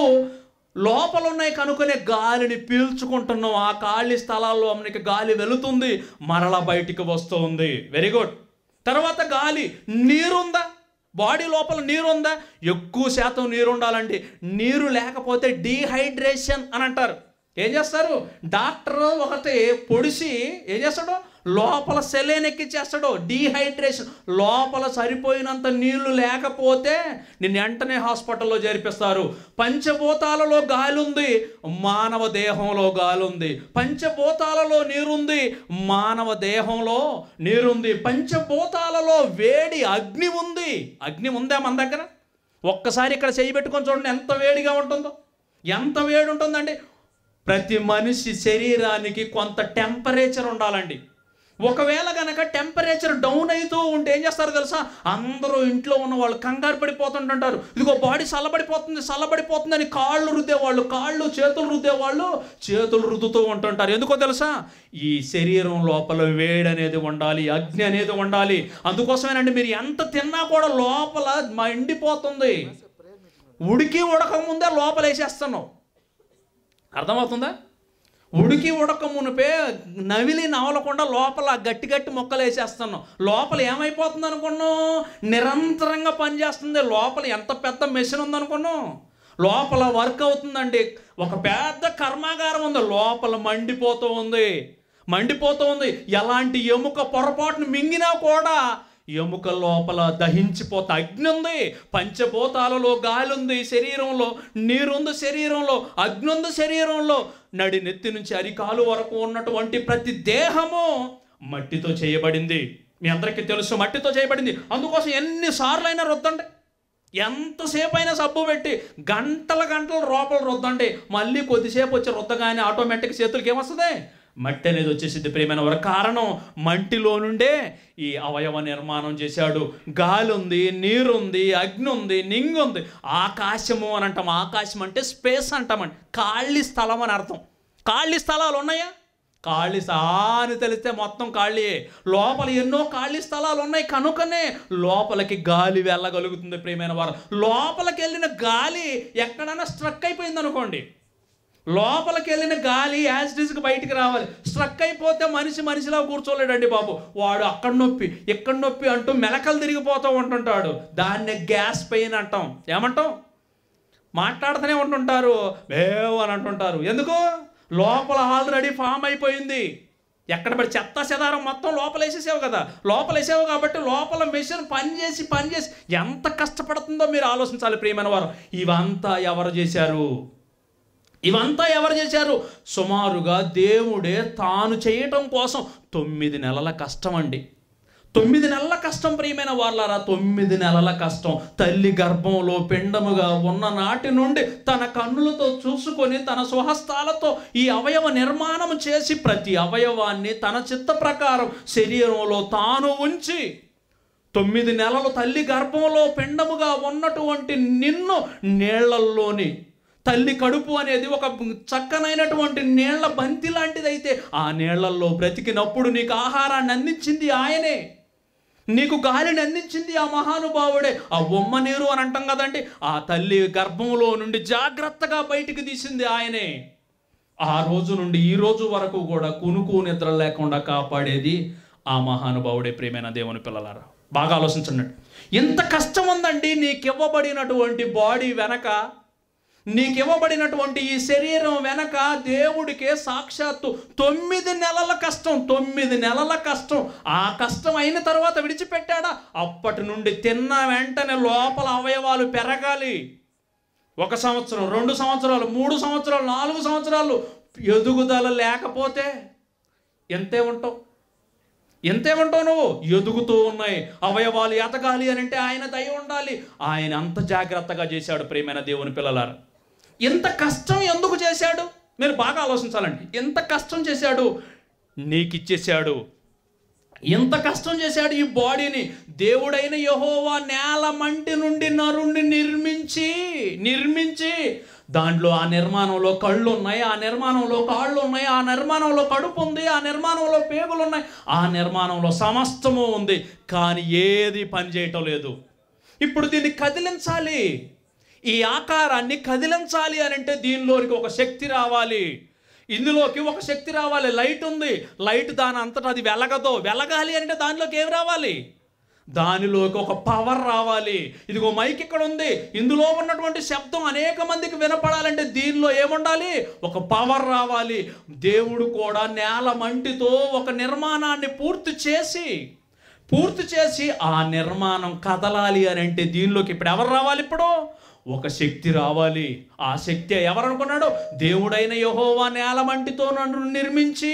లోపల ఉన్నాయి కనుకనే గాలిని పీల్చుకుంటున్నాం ఆ ఖాళీ స్థలాల్లో మనకి గాలి వెళుతుంది మరల బయటికి వస్తుంది వెరీ గుడ్ తర్వాత గాలి నీరుందా బాడీ లోపల నీరు ఉందా ఎక్కువ శాతం నీరు ఉండాలండి నీరు లేకపోతే డీహైడ్రేషన్ అని అంటారు ఏం చేస్తారు డాక్టర్ ఒకటి పొడిసి ఏం చేస్తాడు లోపల సెలైన్ ఎక్కిచ్చేస్తాడు డీహైడ్రేషన్ లోపల సరిపోయినంత నీళ్లు లేకపోతే నిన్ను వెంటనే హాస్పిటల్లో చేర్పిస్తారు పంచభూతాలలో గాలి ఉంది మానవ దేహంలో గాలి ఉంది పంచభూతాలలో నీరుంది మానవ దేహంలో నీరుంది పంచభూతాలలో వేడి అగ్ని ఉంది అగ్ని ఉందా మన దగ్గర ఒక్కసారి ఇక్కడ చేయి పెట్టుకొని చూడండి ఎంత వేడిగా ఉంటుందో ఎంత వేడి ఉంటుందండి ప్రతి మనిషి శరీరానికి కొంత టెంపరేచర్ ఉండాలండి ఒకవేళ కనుక టెంపరేచర్ డౌన్ అవుతూ ఉంటే ఏం చేస్తారు తెలుసా అందరూ ఇంట్లో ఉన్న వాళ్ళు కంగారు పడిపోతుంటుంటారు ఇదిగో బాడీ చల్లబడిపోతుంది చల్లబడిపోతుంది అని కాళ్ళు రుద్దేవాళ్ళు కాళ్ళు చేతులు రుద్దేవాళ్ళు చేతులు రుద్దుతూ ఉంటుంటారు ఎందుకో తెలుసా ఈ శరీరం లోపల వేడి అనేది ఉండాలి అగ్ని అనేది ఉండాలి అందుకోసమేనండి మీరు ఎంత తిన్నా కూడా లోపల మండిపోతుంది ఉడికి ఉడక ముందే లోపల వేసేస్తున్నావు అర్థమవుతుందా ఉడికి ఉడక మునిపే నవిలి నవలకుండా లోపల గట్టి గట్టి మొక్కలు వేసేస్తున్నాం లోపల ఏమైపోతుంది అనుకున్నాం నిరంతరంగా పనిచేస్తుంది లోపల ఎంత పెద్ద మెషిన్ ఉందనుకున్నాం లోపల వర్క్ అవుతుందండి ఒక పెద్ద కర్మాగారం ఉంది లోపల మండిపోతూ ఉంది మండిపోతూ ఉంది ఎలాంటి ఎముక పొరపాటును మింగినా కూడా ఎముక లోపల దహించిపోతే అగ్ని ఉంది పంచభూతాలలో గాలి ఉంది శరీరంలో నీరుంది శరీరంలో అగ్ని ఉంది శరీరంలో నడి నెత్తి నుంచి అరికాలు వరకు ఉన్నటువంటి ప్రతి దేహము మట్టితో చేయబడింది మీ అందరికీ తెలుసు మట్టితో చేయబడింది అందుకోసం ఎన్నిసార్లు అయినా రుద్దండి ఎంతసేపు అయినా సబ్బు పెట్టి గంటల గంటలు లోపల రుద్దండి మళ్ళీ కొద్దిసేపు వచ్చి రుద్దగానే ఆటోమేటిక్ చేతులకి ఏమొస్తుంది మట్టి అనేది వచ్చేసింది ప్రేమైన వారు కారణం మంటిలో నుండే ఈ అవయవ నిర్మాణం చేశాడు గాలి ఉంది నీరు ఉంది అగ్ని ఉంది నింగు ఉంది ఆకాశము అని అంటాం ఆకాశం అంటే స్పేస్ అంటామండి ఖాళీ స్థలం అని అర్థం ఖాళీ స్థలాలు ఉన్నాయా ఖాళీ స్థ- ఆ అని తెలిస్తే మొత్తం ఖాళీ లోపల ఎన్నో ఖాళీ స్థలాలు ఉన్నాయి కనుకనే లోపలికి గాలి వెళ్ళగలుగుతుంది ప్రియమైన వారు లోపలికి వెళ్ళిన గాలి ఎక్కడైనా స్ట్రక్ అయిపోయింది అనుకోండి లోపలికి వెళ్ళిన గాలి యాజ్ డిస్కి బయటికి రావాలి స్ట్రక్ అయిపోతే మనిషి మనిషిలా కూర్చోలేడండి బాబు వాడు అక్కడ నొప్పి ఇక్కడ నొప్పి అంటూ మెలకలు తిరిగిపోతూ ఉంటుంటాడు దాన్నే గ్యాస్ పెయిన్ అంటాం ఏమంటాం మాట్లాడుతూనే ఉంటుంటారు వేవ్ అని అంటుంటారు ఎందుకు లోపల ఆల్రెడీ ఫామ్ అయిపోయింది ఎక్కడ పడి చెత్త చెదారం మొత్తం లోపల వేసేసావు కదా లోపల వేసావు కాబట్టి లోపల మెషిన్ పని చేసి పని చేసి ఎంత కష్టపడుతుందో మీరు ఆలోచించాలి ప్రియమైన వారు ఇవంతా ఎవరు చేశారు ఇవంతా ఎవరు చేశారు సుమారుగా దేవుడే తాను చేయటం కోసం తొమ్మిది నెలల కష్టం అండి తొమ్మిది నెలల కష్టం ప్రియమైన వాళ్ళారా తొమ్మిది నెలల కష్టం తల్లి గర్భంలో పిండముగా ఉన్న నాటి నుండి తన కన్నులతో చూసుకొని తన స్వహస్తాలతో ఈ అవయవ నిర్మాణం చేసి ప్రతి అవయవాన్ని తన చిత్త ప్రకారం శరీరంలో తాను ఉంచి తొమ్మిది నెలలు తల్లి గర్భంలో పిండముగా ఉన్నటువంటి నిన్ను నీళ్లల్లోని తల్లి కడుపు అనేది ఒక చక్కనైనటువంటి నీళ్ల బంతి లాంటిదైతే ఆ నీళ్లల్లో బ్రతికినప్పుడు నీకు ఆహారాన్ని అందించింది ఆయనే నీకు గాలిని అందించింది ఆ మహానుభావుడే ఆ బొమ్మ నీరు అని అంటాం కదండి ఆ తల్లి గర్భంలో నుండి జాగ్రత్తగా బయటికి తీసింది ఆయనే ఆ రోజు నుండి ఈ రోజు వరకు కూడా కునుకు నిద్ర లేకుండా కాపాడేది ఆ మహానుభావుడే ప్రేమైన దేవుని పిల్లలారా బాగా ఆలోచించండి ఎంత కష్టం ఉందండి నీకివ్వబడినటువంటి బాడీ వెనక నీకివ్వబడినటువంటి ఈ శరీరం వెనక దేవుడికే సాక్షాత్తు తొమ్మిది నెలల కష్టం తొమ్మిది నెలల కష్టం ఆ కష్టం అయిన తర్వాత విడిచిపెట్టాడా అప్పటి నుండి తిన్న వెంటనే లోపల అవయవాలు పెరగాలి ఒక సంవత్సరం రెండు సంవత్సరాలు మూడు సంవత్సరాలు నాలుగు సంవత్సరాలు ఎదుగుదల లేకపోతే ఎంతే ఉంటావు ఎంతేమంటావు నువ్వు ఎదుగుతూ ఉన్నాయి అవయవాలు ఎదగాలి అని అంటే ఆయన దయ ఉండాలి ఆయన అంత జాగ్రత్తగా చేశాడు ప్రియమైన దేవుని పిల్లలారా ఎంత కష్టం ఎందుకు చేశాడు మీరు బాగా ఆలోచించాలండి ఎంత కష్టం చేశాడు నీకు ఇచ్చేశాడు ఎంత కష్టం చేశాడు ఈ బాడీని దేవుడైన యహోవా నేల మంటి నుండి నరుణ్ణి నిర్మించి నిర్మించి దాంట్లో ఆ నిర్మాణంలో కళ్ళు ఉన్నాయి ఆ నిర్మాణంలో కాళ్ళు ఉన్నాయి ఆ నిర్మాణంలో కడుపు ఉంది ఆ నిర్మాణంలో పేగులు ఉన్నాయి ఆ నిర్మాణంలో సమస్తము ఉంది కానీ ఏది పని చేయటం లేదు ఇప్పుడు దీన్ని కదిలించాలి ఈ ఆకారాన్ని కదిలించాలి అని అంటే దీనిలోనికి ఒక శక్తి రావాలి ఇందులోకి ఒక శక్తి రావాలి లైట్ ఉంది లైట్ దాని అంతటా అది వెలగదు వెలగాలి అంటే దానిలోకి ఏం రావాలి దానిలోకి ఒక పవర్ రావాలి ఇదిగో మైక్ ఇక్కడ ఉంది ఇందులో ఉన్నటువంటి శబ్దం అనేక మందికి వినపడాలంటే దీనిలో ఏముండాలి ఒక పవర్ రావాలి దేవుడు కూడా నేల మంటితో ఒక నిర్మాణాన్ని పూర్తి చేసి పూర్తి చేసి ఆ నిర్మాణం కదలాలి అని అంటే దీనిలోకి ఇప్పుడు ఎవరు రావాలి ఇప్పుడు ఒక శక్తి రావాలి ఆ శక్తి ఎవరు అనుకున్నాడు దేవుడైన యహోవా నేలమంటితో నన్ను నిర్మించి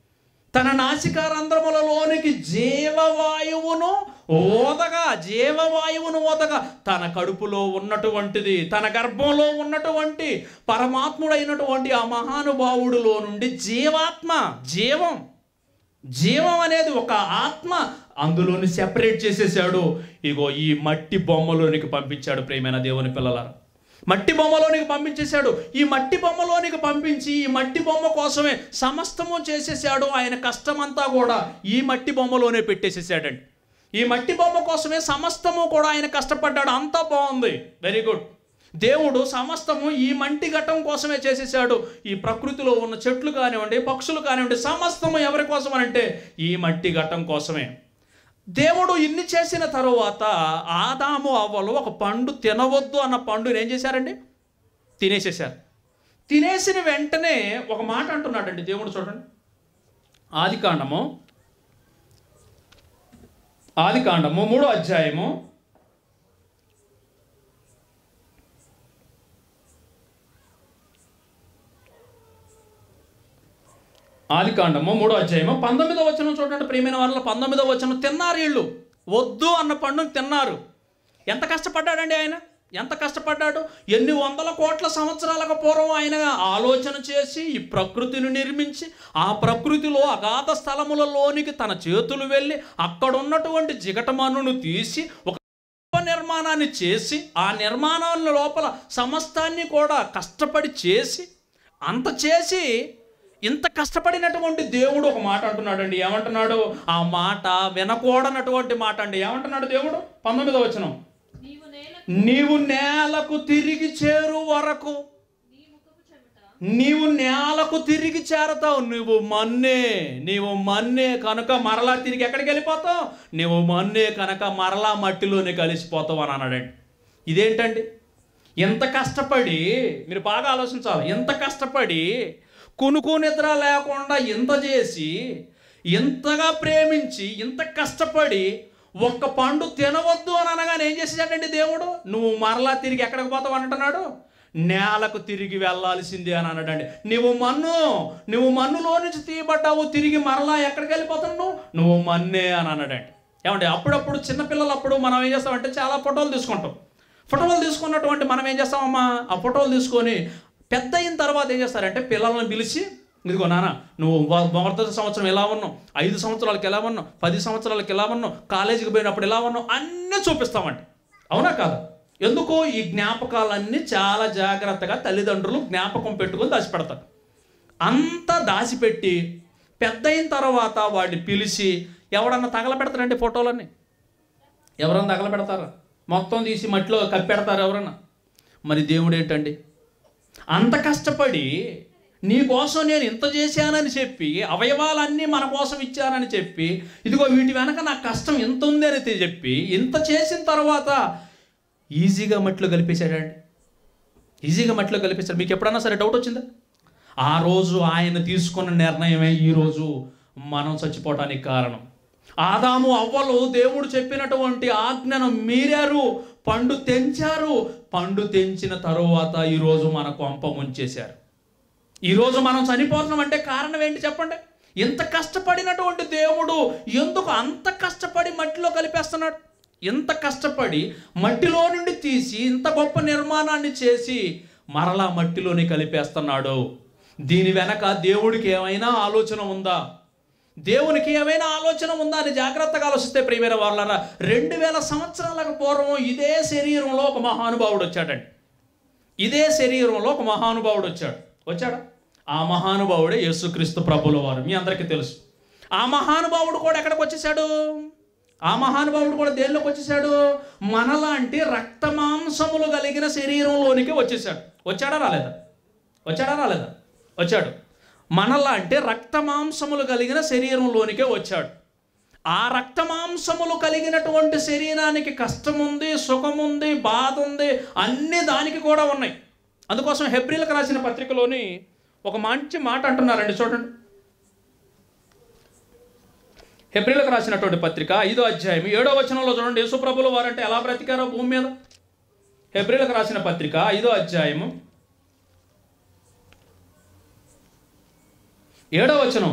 తన నాసికారంధ్రములలోనికి జీవవాయువును ఓదగా జీవవాయువును ఓదగా తన కడుపులో ఉన్నటువంటిది తన గర్భంలో ఉన్నటువంటి పరమాత్ముడైనటువంటి ఆ మహానుభావుడిలో నుండి జీవాత్మ జీవం జీవం అనేది ఒక ఆత్మ అందులోని సెపరేట్ చేసేసాడు ఇగో ఈ మట్టి బొమ్మలోనికి పంపించాడు ప్రేమైన దేవుని పిల్లలారా మట్టి బొమ్మలోనికి పంపించేశాడు ఈ మట్టి బొమ్మలోనికి పంపించి ఈ మట్టి బొమ్మ కోసమే సమస్తము చేసేసాడు ఆయన కష్టమంతా కూడా ఈ మట్టి బొమ్మలోనే పెట్టేసేసాడండి ఈ మట్టి బొమ్మ కోసమే సమస్తము కూడా ఆయన కష్టపడ్డాడు అంతా బాగుంది వెరీ గుడ్ దేవుడు సమస్తము ఈ మంటి ఘట్టం కోసమే చేసేసాడు ఈ ప్రకృతిలో ఉన్న చెట్లు కానివ్వండి పక్షులు కానివ్వండి సమస్తము ఎవరి కోసం అంటే ఈ మట్టి ఘట్టం కోసమే దేవుడు ఇన్ని చేసిన తరువాత ఆదాము అవ్వలు ఒక పండు తినవద్దు అన్న పండుని ఏం చేశారండి తినేసేశారు తినేసిన వెంటనే ఒక మాట అంటున్నాడండి దేవుడు చూడండి ఆది కాండము ఆది కాండము మూడో అధ్యాయము ఆది కాండము మూడో అధ్యాయము పంతొమ్మిదో వచనం చూడండి ప్రియమైన వాళ్ళ పంతొమ్మిదో వచనం తిన్నారు వీళ్ళు వద్దు అన్న పండును తిన్నారు ఎంత కష్టపడ్డాడండి ఆయన ఎంత కష్టపడ్డాడు ఎన్ని వందల కోట్ల సంవత్సరాలకు పూర్వం ఆయన ఆలోచన చేసి ఈ ప్రకృతిని నిర్మించి ఆ ప్రకృతిలో అగాధ స్థలములలోనికి తన చేతులు వెళ్ళి అక్కడ ఉన్నటువంటి జిగటమన్నును తీసి ఒక గొప్ప నిర్మాణాన్ని చేసి ఆ నిర్మాణాల లోపల సమస్తాన్ని కూడా కష్టపడి చేసి అంత చేసి ఇంత కష్టపడినటువంటి దేవుడు ఒక మాట అంటున్నాడండి ఏమంటున్నాడు ఆ మాట వినకూడనటువంటి మాట అండి ఏమంటున్నాడు దేవుడు పంతొమ్మిదో వచనం నీవు నేల నీవు నేలకు తిరిగి చేరు వరకు నీ ముఖపు చెమట నీవు నేలకు తిరిగి చేరతావు నువ్వు మన్నే నీవు మన్నే కనుక మరలా తిరిగి ఎక్కడికి వెళ్ళిపోతావు నువ్వు మన్నే కనుక మరలా మట్టిలోనే కలిసిపోతావు అని అన్నాడండి ఇదేంటండి ఎంత కష్టపడి మీరు బాగా ఆలోచించాలి ఎంత కష్టపడి కునుకు నిద్ర లేకుండా ఇంత చేసి ఇంతగా ప్రేమించి ఇంత కష్టపడి ఒక్క పండు తినవద్దు అని అనగానే ఏం చేసేసాడండి దేవుడు నువ్వు మరలా తిరిగి ఎక్కడికి పోతావు అంటున్నాడు నేలకు తిరిగి వెళ్ళాల్సిందే అని అన్నాడండి నువ్వు మన్ను నువ్వు మన్నులో నుంచి తీయబడ్డావు తిరిగి మరలా ఎక్కడికి వెళ్ళిపోతున్నావు నువ్వు మన్నే అని అన్నాడండి ఏమంటే అప్పుడప్పుడు చిన్నపిల్లలు అప్పుడు మనం ఏం చేస్తామంటే చాలా ఫోటోలు తీసుకుంటాం ఫోటోలు తీసుకున్నటువంటి మనం ఏం చేస్తామమ్మా ఆ ఫోటోలు తీసుకొని పెద్ద అయిన తర్వాత ఏం చేస్తారంటే పిల్లల్ని పిలిచి ఇదిగో నాన్న నువ్వు మొ- మొదటి సంవత్సరం ఎలా ఉన్నావు ఐదు సంవత్సరాలకి ఎలా ఉన్నావు పది సంవత్సరాలకి ఎలా ఉన్నావు కాలేజీకి పోయినప్పుడు ఎలా ఉన్నావు అన్నీ చూపిస్తామండి అవునా కాదా ఎందుకు ఈ జ్ఞాపకాలన్నీ చాలా జాగ్రత్తగా తల్లిదండ్రులు జ్ఞాపకం పెట్టుకొని దాచిపెడతారు అంతా దాచిపెట్టి పెద్ద అయిన తర్వాత వాడిని పిలిచి ఎవడన్నా తగలబెడతారండి ఫోటోలన్నీ ఎవరన్నా తగలబెడతారా మొత్తం తీసి మట్టిలో కప్పెడతారు ఎవరన్నా మరి దేవుడు ఏంటండి అంత కష్టపడి నీ కోసం నేను ఇంత చేశానని చెప్పి అవయవాలన్నీ మన కోసం ఇచ్చానని చెప్పి ఇదిగో వీటి వెనక నా కష్టం ఎంత ఉంది అని తె- చెప్పి ఇంత చేసిన తర్వాత ఈజీగా మట్టిలో కలిపేశాడండి ఈజీగా మట్టిలో కలిపేశాడు మీకు ఎప్పుడన్నా సరే డౌట్ వచ్చిందా ఆ రోజు ఆయన తీసుకున్న నిర్ణయమే ఈరోజు మనం చచ్చిపోవటానికి కారణం ఆదాము అవ్వలు దేవుడు చెప్పినటువంటి ఆజ్ఞను మీరారు పండు తెంచారు పండు తెంచిన తరువాత ఈరోజు మన కొంప ముంచేశారు ఈరోజు మనం చనిపోతున్నాం అంటే కారణం ఏంటి చెప్పండి ఇంత కష్టపడినటువంటి దేవుడు ఎందుకు అంత కష్టపడి మట్టిలో కలిపేస్తున్నాడు ఇంత కష్టపడి మట్టిలో నుండి తీసి ఇంత గొప్ప నిర్మాణాన్ని చేసి మరలా మట్టిలోనే కలిపేస్తున్నాడు దీని వెనక దేవుడికి ఏమైనా ఆలోచన ఉందా దేవునికి ఏమైనా ఆలోచన ఉందా అని జాగ్రత్తగా ఆలోచిస్తే ప్రియమైన వాళ్ళరా రెండు వేల సంవత్సరాలకు పూర్వం ఇదే శరీరంలో ఒక మహానుభావుడు వచ్చాడండి ఇదే శరీరంలో ఒక మహానుభావుడు వచ్చాడు వచ్చాడా ఆ మహానుభావుడే యేసుక్రీస్తు ప్రభుల వారు మీ అందరికీ తెలుసు ఆ మహానుభావుడు కూడా ఎక్కడికి వచ్చేసాడు ఆ మహానుభావుడు కూడా దేనిలోకి వచ్చేసాడు మనలాంటి రక్త మాంసములు కలిగిన శరీరంలోనికి వచ్చేసాడు వచ్చాడా రాలేదా వచ్చాడా రాలేదా వచ్చాడు మనలాంటి రక్త మాంసములు కలిగిన శరీరంలోనికే వచ్చాడు ఆ రక్త మాంసములు కలిగినటువంటి శరీరానికి కష్టం ఉంది సుఖం ఉంది బాధ ఉంది అన్ని దానికి కూడా ఉన్నాయి అందుకోసం హెబ్రిలకు రాసిన పత్రికలోని ఒక మంచి మాట అంటున్నారండి చూడండి హెబ్రిలకు రాసినటువంటి పత్రిక ఐదో అధ్యాయం ఏడో వచనంలో చూడండి యేసుప్రభులు వారంటే ఎలా బ్రతికారో భూమి మీద హెబ్రిలకు రాసిన పత్రిక ఐదో అధ్యాయము ఏడో వచనం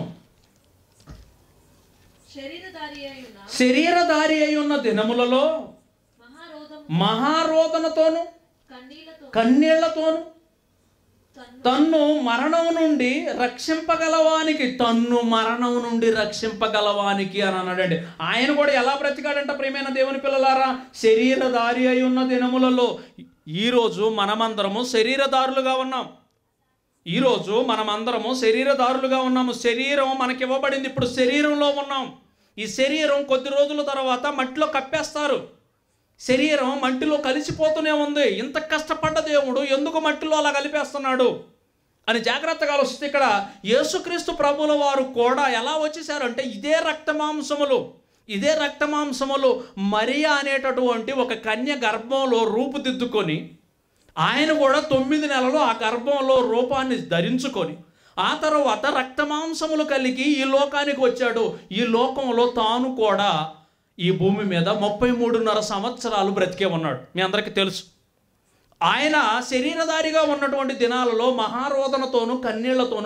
శరీరధారి అయి ఉన్న శరీరధారి అయి ఉన్న దినములలో మహారోధం మహారోదనతోను కన్నీళ్లతో కన్నీళ్లతోను తన్ను తన్ను మరణం నుండి రక్షింపగలవానికి తన్ను మరణం నుండి రక్షింపగలవానికి అని అన్నాడండి ఆయన కూడా ఎలా బ్రతికాడంట ప్రియమైన దేవుని పిల్లలారా శరీరధారి అయి ఉన్న దినములలో ఈరోజు మనమందరము శరీరదారులుగా ఉన్నాం ఈరోజు మనమందరము శరీరదారులుగా ఉన్నాము శరీరం మనకి ఇవ్వబడింది ఇప్పుడు శరీరంలో ఉన్నాం ఈ శరీరం కొద్ది రోజుల తర్వాత మట్టిలో కప్పేస్తారు శరీరం మట్టిలో కలిసిపోతూనే ఉంది ఇంత కష్టపడ్డ దేవుడు ఎందుకు మట్టిలో అలా కలిపేస్తున్నాడు అని జాగ్రత్తగా ఆలోచిస్తే ఇక్కడ యేసుక్రీస్తు ప్రభుల వారు కూడా ఎలా వచ్చేసారంటే ఇదే రక్తమాంసములు ఇదే రక్తమాంసములు మరియా అనేటటువంటి ఒక కన్య గర్భంలో రూపుదిద్దుకొని ఆయన కూడా తొమ్మిది నెలలు ఆ గర్భంలో రూపాన్ని ధరించుకొని ఆ తర్వాత రక్తమాంసములు కలిగి ఈ లోకానికి వచ్చాడు ఈ లోకంలో తాను కూడా ఈ భూమి మీద ముప్పై మూడున్నర సంవత్సరాలు బ్రతికే ఉన్నాడు మీ అందరికీ తెలుసు ఆయన శరీరధారిగా ఉన్నటువంటి దినాలలో మహారోదనతోనూ కన్నీళ్లతోనూ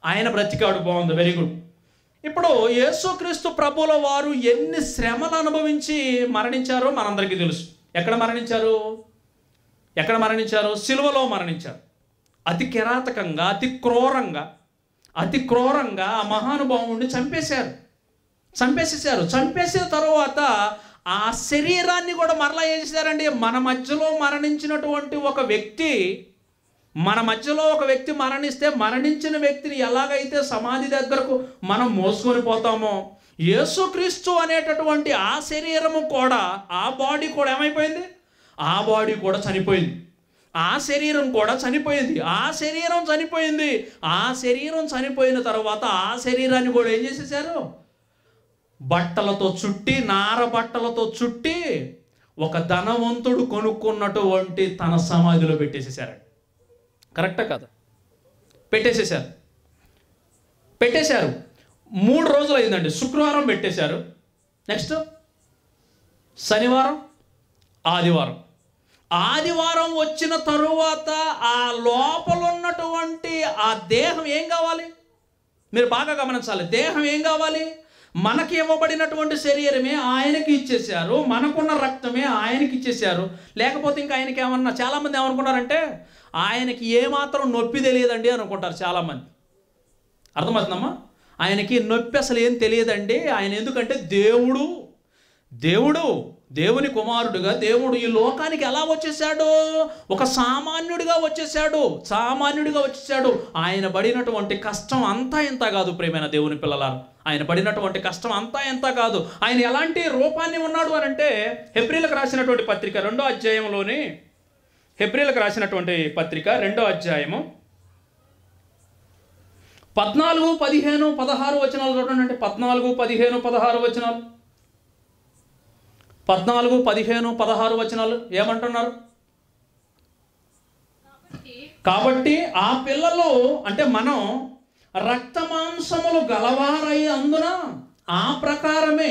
ఆయన బ్రతికాడు బాగుంది వెరీ గుడ్ ఇప్పుడు యేసుక్రీస్తు ప్రభుల వారు ఎన్ని శ్రమలు అనుభవించి మరణించారో మనందరికీ తెలుసు ఎక్కడ మరణించారు ఎక్కడ మరణించారు సిలువలో మరణించారు అతి కిరాతకంగా అతి క్రూరంగా అతి క్రూరంగా ఆ మహానుభావుడిని చంపేశారు చంపేసేసారు చంపేసిన తర్వాత ఆ శరీరాన్ని కూడా మరలా ఏం చేశారండి మన మధ్యలో మరణించినటువంటి ఒక వ్యక్తి మన మధ్యలో ఒక వ్యక్తి మరణిస్తే మరణించిన వ్యక్తిని ఎలాగైతే సమాధి దగ్గరకు మనం మోసుకొని పోతామో యేసుక్రీస్తు అనేటటువంటి ఆ శరీరము కూడా ఆ బాడీ కూడా ఏమైపోయింది ఆ బాడీ కూడా చనిపోయింది ఆ శరీరం కూడా చనిపోయింది ఆ శరీరం చనిపోయింది ఆ శరీరం చనిపోయిన తర్వాత ఆ శరీరాన్ని కూడా ఏం చేసేసారు బట్టలతో చుట్టి నార బట్టలతో చుట్టి ఒక ధనవంతుడు కొనుక్కున్నటువంటి తన సమాధిలో పెట్టేసేసారండి కరెక్టా కదా పెట్టేసేసారు పెట్టేశారు మూడు రోజులు అయిందండి శుక్రవారం పెట్టేశారు నెక్స్ట్ శనివారం ఆదివారం ఆదివారం వచ్చిన తరువాత ఆ లోపల ఉన్నటువంటి ఆ దేహం ఏం కావాలి మీరు బాగా గమనించాలి దేహం ఏం కావాలి మనకి ఇవ్వబడినటువంటి శరీరమే ఆయనకి ఇచ్చేశారు మనకున్న రక్తమే ఆయనకి ఇచ్చేశారు లేకపోతే ఇంకా ఆయనకి ఏమన్నా చాలామంది ఏమనుకున్నారంటే ఆయనకి ఏమాత్రం నొప్పి తెలియదండి అనుకుంటారు చాలామంది అర్థమవుతుందమ్మా ఆయనకి నొప్పి అసలు ఏం తెలియదండి ఆయన ఎందుకంటే దేవుడు దేవుడు దేవుని కుమారుడుగా దేవుడు ఈ లోకానికి ఎలా వచ్చేసాడు ఒక సామాన్యుడిగా వచ్చేసాడు సామాన్యుడిగా వచ్చేసాడు ఆయన పడినటువంటి కష్టం అంతా ఎంత కాదు ప్రేమైన దేవుని పిల్లలారు ఆయన పడినటువంటి కష్టం అంతా ఎంత కాదు ఆయన ఎలాంటి రూపాన్ని ఉన్నాడు అని అంటే హెబ్రిలకు రాసినటువంటి పత్రిక రెండో అధ్యాయంలోని హెబ్రిలకు రాసినటువంటి పత్రిక రెండో అధ్యాయము పద్నాలుగు పదిహేను పదహారు వచనాలు చూడండి అంటే పద్నాలుగు పదిహేను పదహారు వచనాలు పద్నాలుగు పదిహేను పదహారు వచనాలు ఏమంటున్నారు కాబట్టి కాబట్టి ఆ పిల్లలు అంటే మనం రక్త మాంసములు గలవారై అందున ఆ ప్రకారమే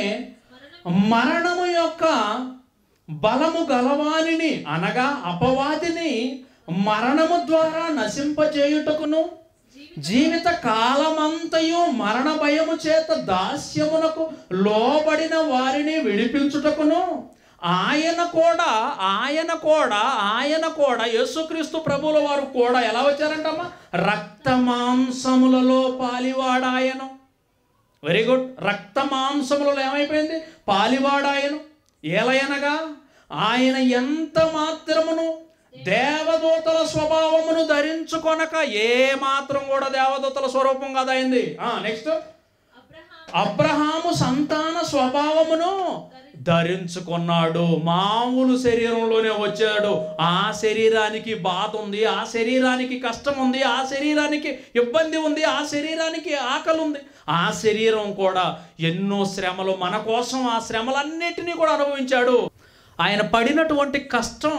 మరణము యొక్క బలము గలవానిని అనగా అపవాదిని మరణము ద్వారా నశింపజేయుటకును జీవిత కాలమంతయు మరణ భయము చేత దాస్యమునకు లోబడిన వారిని విడిపించుటకును ఆయన కూడా ఆయన కూడా ఆయన కూడా యేసుక్రీస్తు ప్రభుల వారు కూడా ఎలా వచ్చారంటమ్మా రక్త మాంసములలో పాలివాడాయను వెరీ గుడ్ రక్త మాంసములలో ఏమైపోయింది పాలివాడాయను ఏలయనగా ఆయన ఎంత మాత్రమును దేవదూతల స్వభావమును ధరించుకొనక ఏ మాత్రం కూడా దేవదూతల స్వరూపం కదా అయింది నెక్స్ట్ అబ్రహాం అబ్రహాము సంతాన స్వభావమును ధరించుకున్నాడు మామూలు శరీరంలోనే వచ్చాడు ఆ శరీరానికి బాధ ఉంది ఆ శరీరానికి కష్టం ఉంది ఆ శరీరానికి ఇబ్బంది ఉంది ఆ శరీరానికి ఆకలి ఉంది ఆ శరీరం కూడా ఎన్నో శ్రమలు మన కోసం ఆ శ్రమలన్నిటినీ కూడా అనుభవించాడు ఆయన పడినటువంటి కష్టం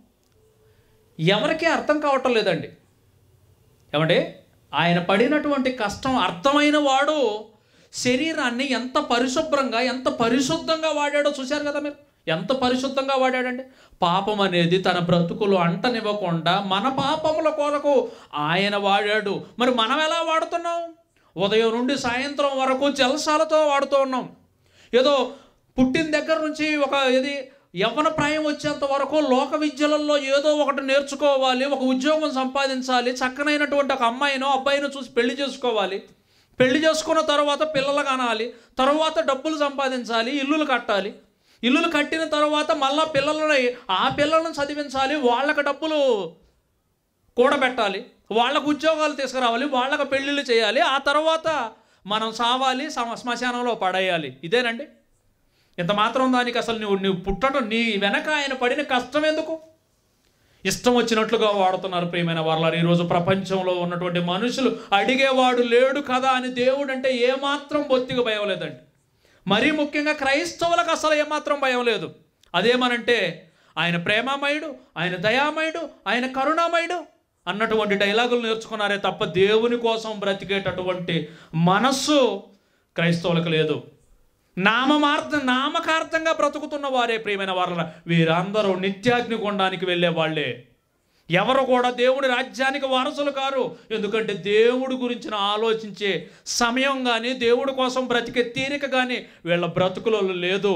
ఎవరికీ అర్థం కావటం లేదండి ఏమండి ఆయన పడినటువంటి కష్టం అర్థమైన వాడు శరీరాన్ని ఎంత పరిశుభ్రంగా ఎంత పరిశుద్ధంగా వాడాడో చూశారు కదా మీరు ఎంత పరిశుద్ధంగా వాడాడండి పాపం అనేది తన బ్రతుకులు అంటనివ్వకుండా మన పాపముల కొరకు ఆయన వాడాడు మరి మనం ఎలా వాడుతున్నాం ఉదయం నుండి సాయంత్రం వరకు జలసాలతో వాడుతూ ఉన్నాం ఏదో పుట్టిన దగ్గర నుంచి ఒక ఇది యవ్వన ప్రాయం వచ్చేంత వరకు లోక విద్యలలో ఏదో ఒకటి నేర్చుకోవాలి ఒక ఉద్యోగం సంపాదించాలి చక్కనైనటువంటి ఒక అమ్మాయినో అబ్బాయినో చూసి పెళ్లి చేసుకోవాలి పెళ్లి చేసుకున్న తర్వాత పిల్లలు కనాలి తర్వాత డబ్బులు సంపాదించాలి ఇల్లులు కట్టాలి ఇల్లులు కట్టిన తర్వాత మళ్ళా పిల్లలని ఆ పిల్లలను చదివించాలి వాళ్ళకి డబ్బులు కూడబెట్టాలి వాళ్ళకు ఉద్యోగాలు తీసుకురావాలి వాళ్ళకు పెళ్ళిళ్ళు చేయాలి ఆ తర్వాత మనం సావాలి సమ- శ్మశానంలో పడేయాలి ఇదేనండి ఇంత మాత్రం దానికి అసలు నువ్వు నువ్వు పుట్టడం నీ వెనక ఆయన పడిన కష్టం ఎందుకు ఇష్టం వచ్చినట్లుగా వాడుతున్నారు ప్రియమైన వాళ్ళని ఈరోజు ప్రపంచంలో ఉన్నటువంటి మనుషులు అడిగేవాడు లేడు కదా అని దేవుడు అంటే ఏమాత్రం బొత్తిగా భయం లేదండి మరీ ముఖ్యంగా క్రైస్తవులకు అసలు ఏమాత్రం భయం లేదు అదేమనంటే ఆయన ప్రేమమయుడు ఆయన దయామయుడు ఆయన కరుణామయుడు అన్నటువంటి డైలాగులు నేర్చుకున్నారే తప్ప దేవుని కోసం బ్రతికేటటువంటి మనస్సు క్రైస్తవులకు లేదు నామమార్థ నామకార్థంగా బ్రతుకుతున్న వారే ప్రియమైన వారు వీరందరూ నిత్యాగ్ని కొండానికి వెళ్ళే వాళ్ళే ఎవరు కూడా దేవుడి రాజ్యానికి వారసులు కారు ఎందుకంటే దేవుడి గురించిన ఆలోచించే సమయం కానీ దేవుడి కోసం బ్రతికే తీరిక కానీ వీళ్ళ బ్రతుకులలో లేదు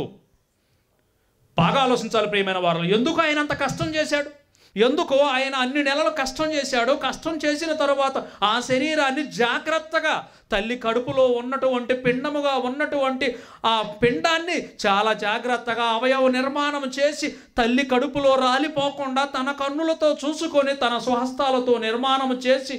బాగా ఆలోచించాలి ప్రియమైన వారు ఎందుకు ఆయన అంత కష్టం చేశాడు ఎందుకు ఆయన అన్ని నెలలు కష్టం చేశాడు కష్టం చేసిన తరువాత ఆ శరీరాన్ని జాగ్రత్తగా తల్లి కడుపులో ఉన్నటువంటి పిండముగా ఉన్నటువంటి ఆ పిండాన్ని చాలా జాగ్రత్తగా అవయవ నిర్మాణం చేసి తల్లి కడుపులో రాలిపోకుండా తన కన్నులతో చూసుకొని తన స్వహస్తాలతో నిర్మాణం చేసి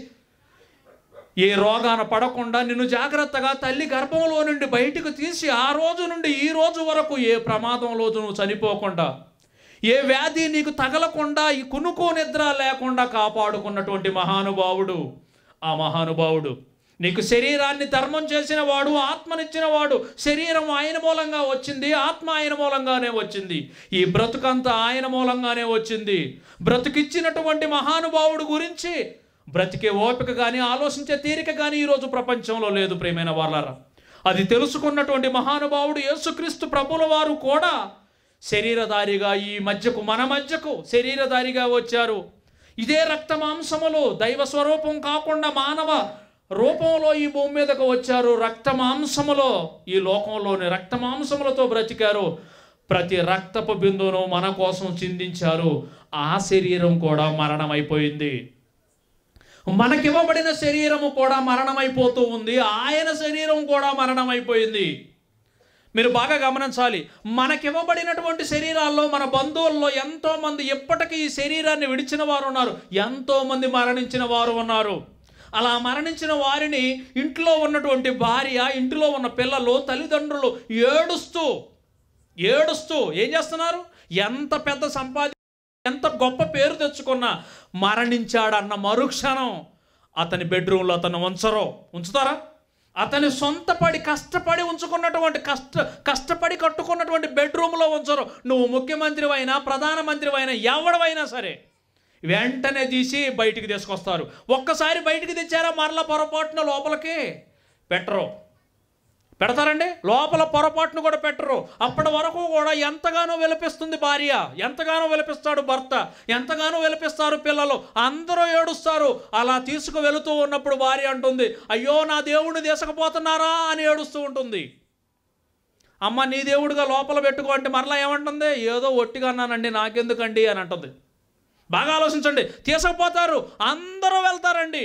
ఏ రోగాన పడకుండా నిన్ను జాగ్రత్తగా తల్లి గర్భంలో నుండి బయటకు తీసి ఆ రోజు నుండి ఈ రోజు వరకు ఏ ప్రమాదంలో నువ్వు చనిపోకుండా ఏ వ్యాధి నీకు తగలకుండా ఈ కునుకో నిద్ర లేకుండా కాపాడుకున్నటువంటి మహానుభావుడు ఆ మహానుభావుడు నీకు శరీరాన్ని ధర్మం చేసిన వాడు ఆత్మనిచ్చిన వాడు శరీరం ఆయన మూలంగా వచ్చింది ఆత్మ ఆయన మూలంగానే వచ్చింది ఈ బ్రతుకంతా ఆయన మూలంగానే వచ్చింది బ్రతుకిచ్చినటువంటి మహానుభావుడు గురించి బ్రతికే ఓపిక కానీ ఆలోచించే తీరిక కానీ ఈరోజు ప్రపంచంలో లేదు ప్రేమైన వాళ్ళరా అది తెలుసుకున్నటువంటి మహానుభావుడు యేసుక్రీస్తు ప్రభుల వారు కూడా శరీరధారిగా ఈ మధ్యకు మన మధ్యకు శరీరధారిగా వచ్చారు ఇదే రక్త మాంసములు దైవ స్వరూపం కాకుండా మానవ రూపంలో ఈ భూమి మీదకు వచ్చారు రక్త మాంసములో ఈ లోకంలోని రక్త మాంసములతో బ్రతికారు ప్రతి రక్తపు బిందువును మన కోసం చిందించారు ఆ శరీరం కూడా మరణమైపోయింది మనకివ్వబడిన శరీరము కూడా మరణమైపోతూ ఉంది ఆయన శరీరం కూడా మరణమైపోయింది మీరు బాగా గమనించాలి మనకివ్వబడినటువంటి శరీరాల్లో మన బంధువుల్లో ఎంతో మంది ఎప్పటికీ ఈ శరీరాన్ని విడిచిన వారు ఉన్నారు ఎంతో మంది మరణించిన వారు ఉన్నారు అలా మరణించిన వారిని ఇంట్లో ఉన్నటువంటి భార్య ఇంటిలో ఉన్న పిల్లలు తల్లిదండ్రులు ఏడుస్తూ ఏడుస్తూ ఏం చేస్తున్నారు ఎంత పెద్ద సంపాది ఎంత గొప్ప పేరు తెచ్చుకున్నా మరణించాడన్న మరుక్షణం అతని బెడ్రూమ్లో అతను ఉంచరు ఉంచుతారా అతని సొంతపడి కష్టపడి ఉంచుకున్నటువంటి కష్ట కష్టపడి కట్టుకున్నటువంటి బెడ్రూమ్లో ఉంచరు నువ్వు ముఖ్యమంత్రి అయినా ప్రధానమంత్రి అయినా ఎవడవైనా సరే వెంటనే తీసి బయటికి తీసుకొస్తారు ఒక్కసారి బయటికి తెచ్చారా మరలా పొరపాటున లోపలికి పెట్టరు పెడతారండి లోపల పొరపాటును కూడా పెట్టరు అప్పటి వరకు కూడా ఎంతగానో విలపిస్తుంది భార్య ఎంతగానో విలపిస్తాడు భర్త ఎంతగానో విలపిస్తారు పిల్లలు అందరూ ఏడుస్తారు అలా తీసుకు వెళుతూ ఉన్నప్పుడు భార్య అంటుంది అయ్యో నా దేవుడిని తీసుకుపోతున్నారా అని ఏడుస్తూ ఉంటుంది అమ్మ నీ దేవుడిగా లోపల పెట్టుకో అంటే మరలా ఏమంటుంది ఏదో ఒట్టిగా అన్నానండి నాకెందుకండి అని అంటుంది బాగా ఆలోచించండి తీసుకుపోతారు అందరూ వెళ్తారండి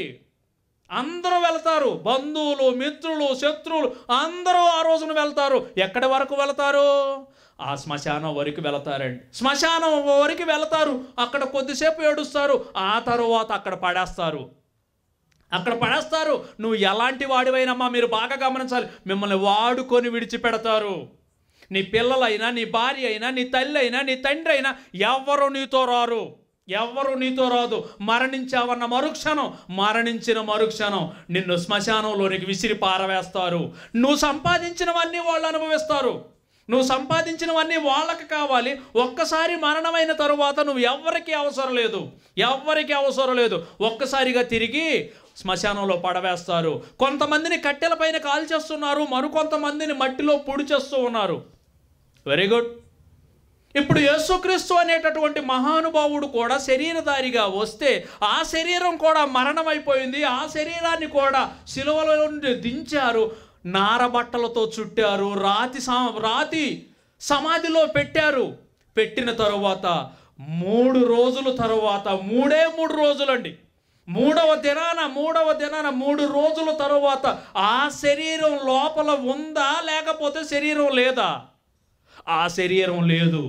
అందరూ వెళ్తారు బంధువులు మిత్రులు శత్రువులు అందరూ ఆ రోజున వెళ్తారు ఎక్కడి వరకు వెళ్తారు ఆ శ్మశానం వరకు వెళతారండి శ్మశానం వరకు వెళతారు అక్కడ కొద్దిసేపు ఏడుస్తారు ఆ తరువాత అక్కడ పడేస్తారు అక్కడ పడేస్తారు నువ్వు ఎలాంటి వాడివైనమ్మా మీరు బాగా గమనించాలి మిమ్మల్ని వాడుకొని విడిచిపెడతారు నీ పిల్లలైనా నీ భార్య అయినా నీ తల్లి అయినా నీ తండ్రి అయినా ఎవరు నీతో రారు ఎవరు నీతో రాదు మరణించావన్న మరుక్షణం మరణించిన మరుక్షణం నిన్ను శ్మశానంలోనికి విసిరి పారవేస్తారు నువ్వు సంపాదించినవన్నీ వాళ్ళు అనుభవిస్తారు నువ్వు సంపాదించినవన్నీ వాళ్ళకి కావాలి ఒక్కసారి మరణమైన తరువాత నువ్వు ఎవ్వరికి అవసరం లేదు ఎవ్వరికి అవసరం లేదు ఒక్కసారిగా తిరిగి శ్మశానంలో పడవేస్తారు కొంతమందిని కట్టెల పైన కాల్చేస్తున్నారు మరికొంతమందిని మట్టిలో పొడి చేస్తూ ఉన్నారు వెరీ గుడ్ ఇప్పుడు యేసుక్రీస్తు అనేటటువంటి మహానుభావుడు కూడా శరీరధారిగా వస్తే ఆ శరీరం కూడా మరణమైపోయింది ఆ శరీరాన్ని కూడా సిలువలో నుండి దించారు నారబట్టలతో చుట్టారు రాతి సా- రాతి సమాధిలో పెట్టారు పెట్టిన తరువాత మూడు రోజుల తరువాత మూడే మూడు రోజులండి మూడవ దినాన మూడవ దినాన మూడు రోజుల తరువాత ఆ శరీరం లోపల ఉందా లేకపోతే శరీరం లేదా ఆ శరీరం లేదు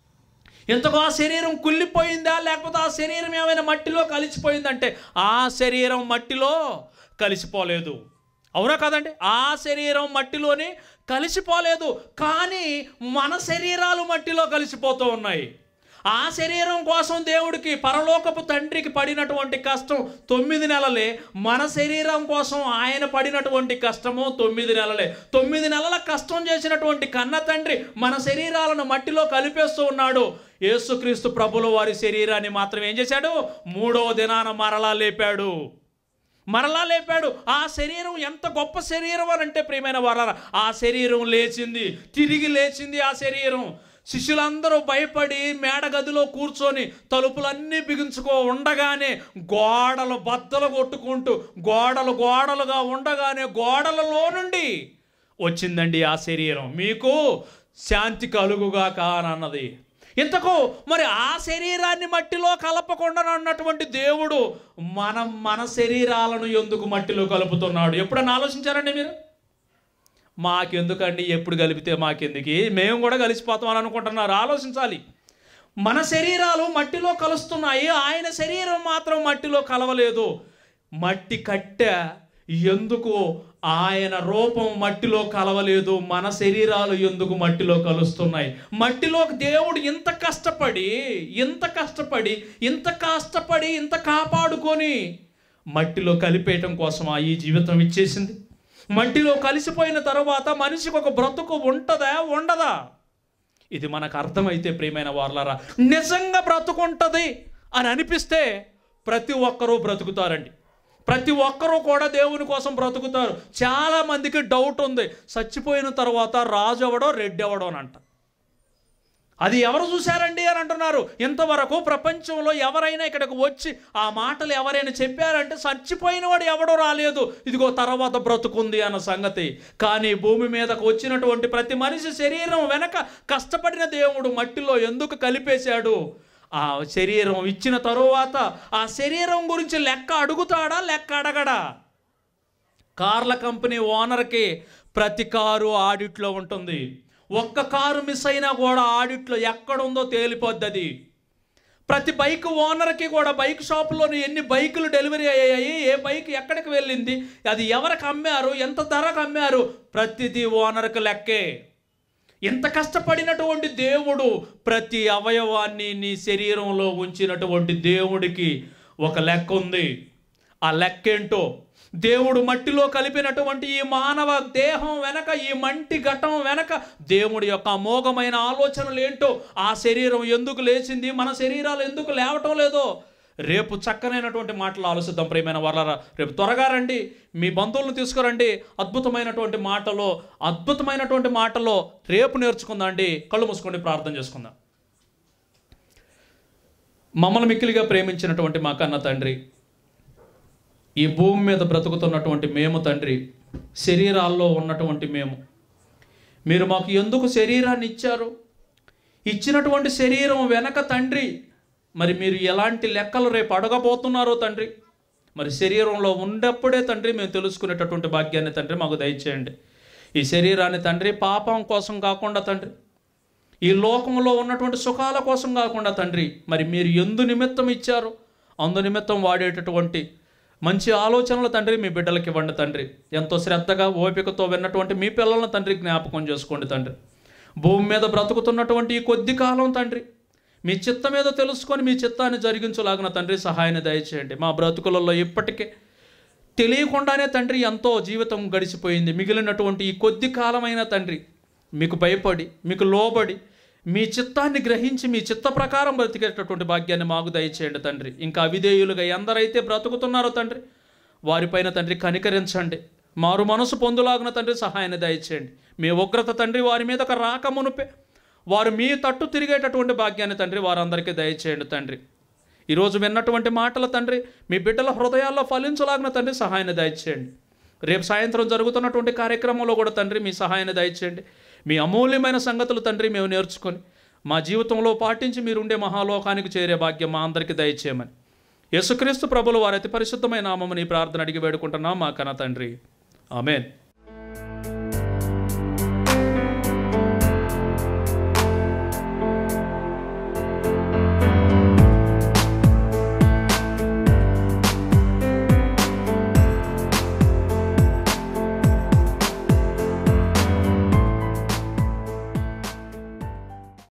ఇంతకు ఆ శరీరం కుళ్ళిపోయిందా లేకపోతే ఆ శరీరం ఏమైనా మట్టిలో కలిసిపోయిందంటే ఆ శరీరం మట్టిలో కలిసిపోలేదు అవునా కదండి ఆ శరీరం మట్టిలోనే కలిసిపోలేదు కానీ మన శరీరాలు మట్టిలో కలిసిపోతూ ఉన్నాయి ఆ శరీరం కోసం దేవుడికి పరలోకపు తండ్రికి పడినటువంటి కష్టం తొమ్మిది నెలలే మన శరీరం కోసం ఆయన పడినటువంటి కష్టము తొమ్మిది నెలలే తొమ్మిది నెలల కష్టం చేసినటువంటి కన్న తండ్రి మన శరీరాలను మట్టిలో కలిపేస్తూ ఉన్నాడు యేసుక్రీస్తు ప్రభుల వారి శరీరాన్ని మాత్రం ఏం చేశాడు మూడవ దినాన మరలా లేపాడు మరలా లేపాడు ఆ శరీరం ఎంత గొప్ప శరీరం అని అంటే ప్రియమైన వారారా ఆ శరీరం లేచింది తిరిగి లేచింది ఆ శరీరం శిష్యులందరూ భయపడి మేడగదిలో కూర్చొని తలుపులన్నీ బిగించుకో ఉండగానే గోడలు బద్దలు కొట్టుకుంటూ గోడలు గోడలుగా ఉండగానే గోడలలో నుండి వచ్చిందండి ఆ శరీరం మీకు శాంతి కలుగుగాక అని అన్నది ఇంతకు మరి ఆ శరీరాన్ని మట్టిలో కలపకుండా అన్నటువంటి దేవుడు మనం మన శరీరాలను ఎందుకు మట్టిలో కలుపుతున్నాడు ఎప్పుడన్నా ఆలోచించారండి మీరు మాకెందుకండి ఎప్పుడు కలిపితే మాకెందుకు మేము కూడా కలిసిపోతాం అని అనుకుంటున్నారు ఆలోచించాలి మన శరీరాలు మట్టిలో కలుస్తున్నాయి ఆయన శరీరం మాత్రం మట్టిలో కలవలేదు మట్టి కట్టె ఎందుకు ఆయన రూపం మట్టిలో కలవలేదు మన శరీరాలు ఎందుకు మట్టిలో కలుస్తున్నాయి మట్టిలో దేవుడు ఇంత కష్టపడి ఇంత కష్టపడి ఇంత కష్టపడి ఇంత కాపాడుకొని మట్టిలో కలిపేయటం కోసం ఆ ఈ జీవితం ఇచ్చేసింది మట్టిలో కలిసిపోయిన తర్వాత మనిషికి ఒక బ్రతుకు ఉంటుందా ఉండదా ఇది మనకు అర్థమైతే ప్రియమైన వాళ్ళరా నిజంగా బ్రతుకుంటుంది అని అనిపిస్తే ప్రతి ఒక్కరూ బ్రతుకుతారండి ప్రతి ఒక్కరూ కూడా దేవుని కోసం బ్రతుకుతారు చాలా మందికి డౌట్ ఉంది చచ్చిపోయిన తర్వాత రాజు ఎవడో రెడ్డి ఎవడో అని అంట అది ఎవరు చూశారండి అని అంటున్నారు ఇంతవరకు ప్రపంచంలో ఎవరైనా ఇక్కడికి వచ్చి ఆ మాటలు ఎవరైనా చెప్పారంటే చచ్చిపోయిన వాడు ఎవడో రాలేదు ఇదిగో తర్వాత బ్రతుకుంది అన్న సంగతి కానీ భూమి మీదకు వచ్చినటువంటి ప్రతి మనిషి శరీరం వెనక కష్టపడిన దేవుడు మట్టిలో ఎందుకు కలిపేశాడు ఆ శరీరం ఇచ్చిన తరువాత ఆ శరీరం గురించి లెక్క అడుగుతాడా లెక్క అడగడా కార్ల కంపెనీ ఓనర్కి ప్రతి కారు ఆడిట్లో ఉంటుంది ఒక్క కారు మిస్ అయినా కూడా ఆడిట్లో ఎక్కడుందో తేలిపోద్ది అది ప్రతి బైక్ ఓనర్కి కూడా బైక్ షాపులోని ఎన్ని బైకులు డెలివరీ అయ్యాయి ఏ బైక్ ఎక్కడికి వెళ్ళింది అది ఎవరికి అమ్మారు ఎంత ధరకు అమ్మారు ప్రతిదీ ఓనర్కి లెక్కే ఇంత కష్టపడినటువంటి దేవుడు ప్రతి అవయవాన్ని నీ శరీరంలో ఉంచినటువంటి దేవుడికి ఒక లెక్క ఉంది ఆ లెక్కేంటో దేవుడు మట్టిలో కలిపినటువంటి ఈ మానవ దేహం వెనక ఈ మంటి ఘటం వెనక దేవుడి యొక్క అమోఘమైన ఆలోచనలు ఏంటో ఆ శరీరం ఎందుకు లేచింది మన శరీరాలు ఎందుకు లేవటం లేదో రేపు చక్కనైనటువంటి మాటలు ఆలోచిద్దాం ప్రియమైన వాళ్ళరా రేపు త్వరగా రండి మీ బంధువులను తీసుకురండి అద్భుతమైనటువంటి మాటలో అద్భుతమైనటువంటి మాటలో రేపు నేర్చుకుందాం అండి కళ్ళు మూసుకోండి ప్రార్థన చేసుకుందాం మమ్మల్ని మిక్కిలిగా ప్రేమించినటువంటి మా కన్న తండ్రి ఈ భూమి మీద బ్రతుకుతున్నటువంటి మేము తండ్రి శరీరాల్లో ఉన్నటువంటి మేము మీరు మాకు ఎందుకు శరీరాన్ని ఇచ్చారు ఇచ్చినటువంటి శరీరం వెనక తండ్రి మరి మీరు ఎలాంటి లెక్కలు రేపు అడగబోతున్నారో తండ్రి మరి శరీరంలో ఉన్నప్పుడే తండ్రి మేము తెలుసుకునేటటువంటి భాగ్యాన్ని తండ్రి మాకు దయచేయండి ఈ శరీరాన్ని తండ్రి పాపం కోసం కాకుండా తండ్రి ఈ లోకంలో ఉన్నటువంటి సుఖాల కోసం కాకుండా తండ్రి మరి మీరు ఎందు నిమిత్తం ఇచ్చారు అందు నిమిత్తం వాడేటటువంటి మంచి ఆలోచనలు తండ్రి మీ బిడ్డలకి ఇవ్వండి తండ్రి ఎంతో శ్రద్ధగా ఓపికతో విన్నటువంటి మీ పిల్లలను తండ్రి జ్ఞాపకం చేసుకోండి తండ్రి భూమి మీద బ్రతుకుతున్నటువంటి ఈ కొద్ది కాలం తండ్రి మీ చిత్తం ఏదో తెలుసుకొని మీ చిత్తాన్ని జరిగించలాగిన తండ్రి సహాయాన్ని దయచేయండి మా బ్రతుకులలో ఇప్పటికే తెలియకుండానే తండ్రి ఎంతో జీవితం గడిచిపోయింది మిగిలినటువంటి ఈ కొద్ది కాలమైన తండ్రి మీకు భయపడి మీకు లోబడి మీ చిత్తాన్ని గ్రహించి మీ చిత్త ప్రకారం బ్రతికేటటువంటి భాగ్యాన్ని మాకు దయచేయండి తండ్రి ఇంకా అవిధేయులుగా ఎందరైతే బ్రతుకుతున్నారో తండ్రి వారిపైన తండ్రి కనికరించండి మారు మనసు పొందులాగిన తండ్రి సహాయాన్ని దయచేయండి మీ ఉగ్రత తండ్రి వారి మీద ఒక రాక మునుపే వారు మీ తట్టు తిరిగేటటువంటి భాగ్యాన్ని తండ్రి వారందరికీ దయచేయండి తండ్రి ఈరోజు విన్నటువంటి మాటలు తండ్రి మీ బిడ్డల హృదయాల్లో ఫలించలాగిన తండ్రి సహాయాన్ని దయచేయండి రేపు సాయంత్రం జరుగుతున్నటువంటి కార్యక్రమంలో కూడా తండ్రి మీ సహాయాన్ని దయచేయండి మీ అమూల్యమైన సంగతులు తండ్రి మేము నేర్చుకొని మా జీవితంలో పాటించి మీరుండే మహాలోకానికి చేరే భాగ్యం మా అందరికీ దయచేయమని యేసుక్రీస్తు ప్రభులు వారి అతి పరిశుద్ధమైన నామముని ప్రార్థన అడిగి వేడుకుంటున్నాం మా కన తండ్రి ఆమెన్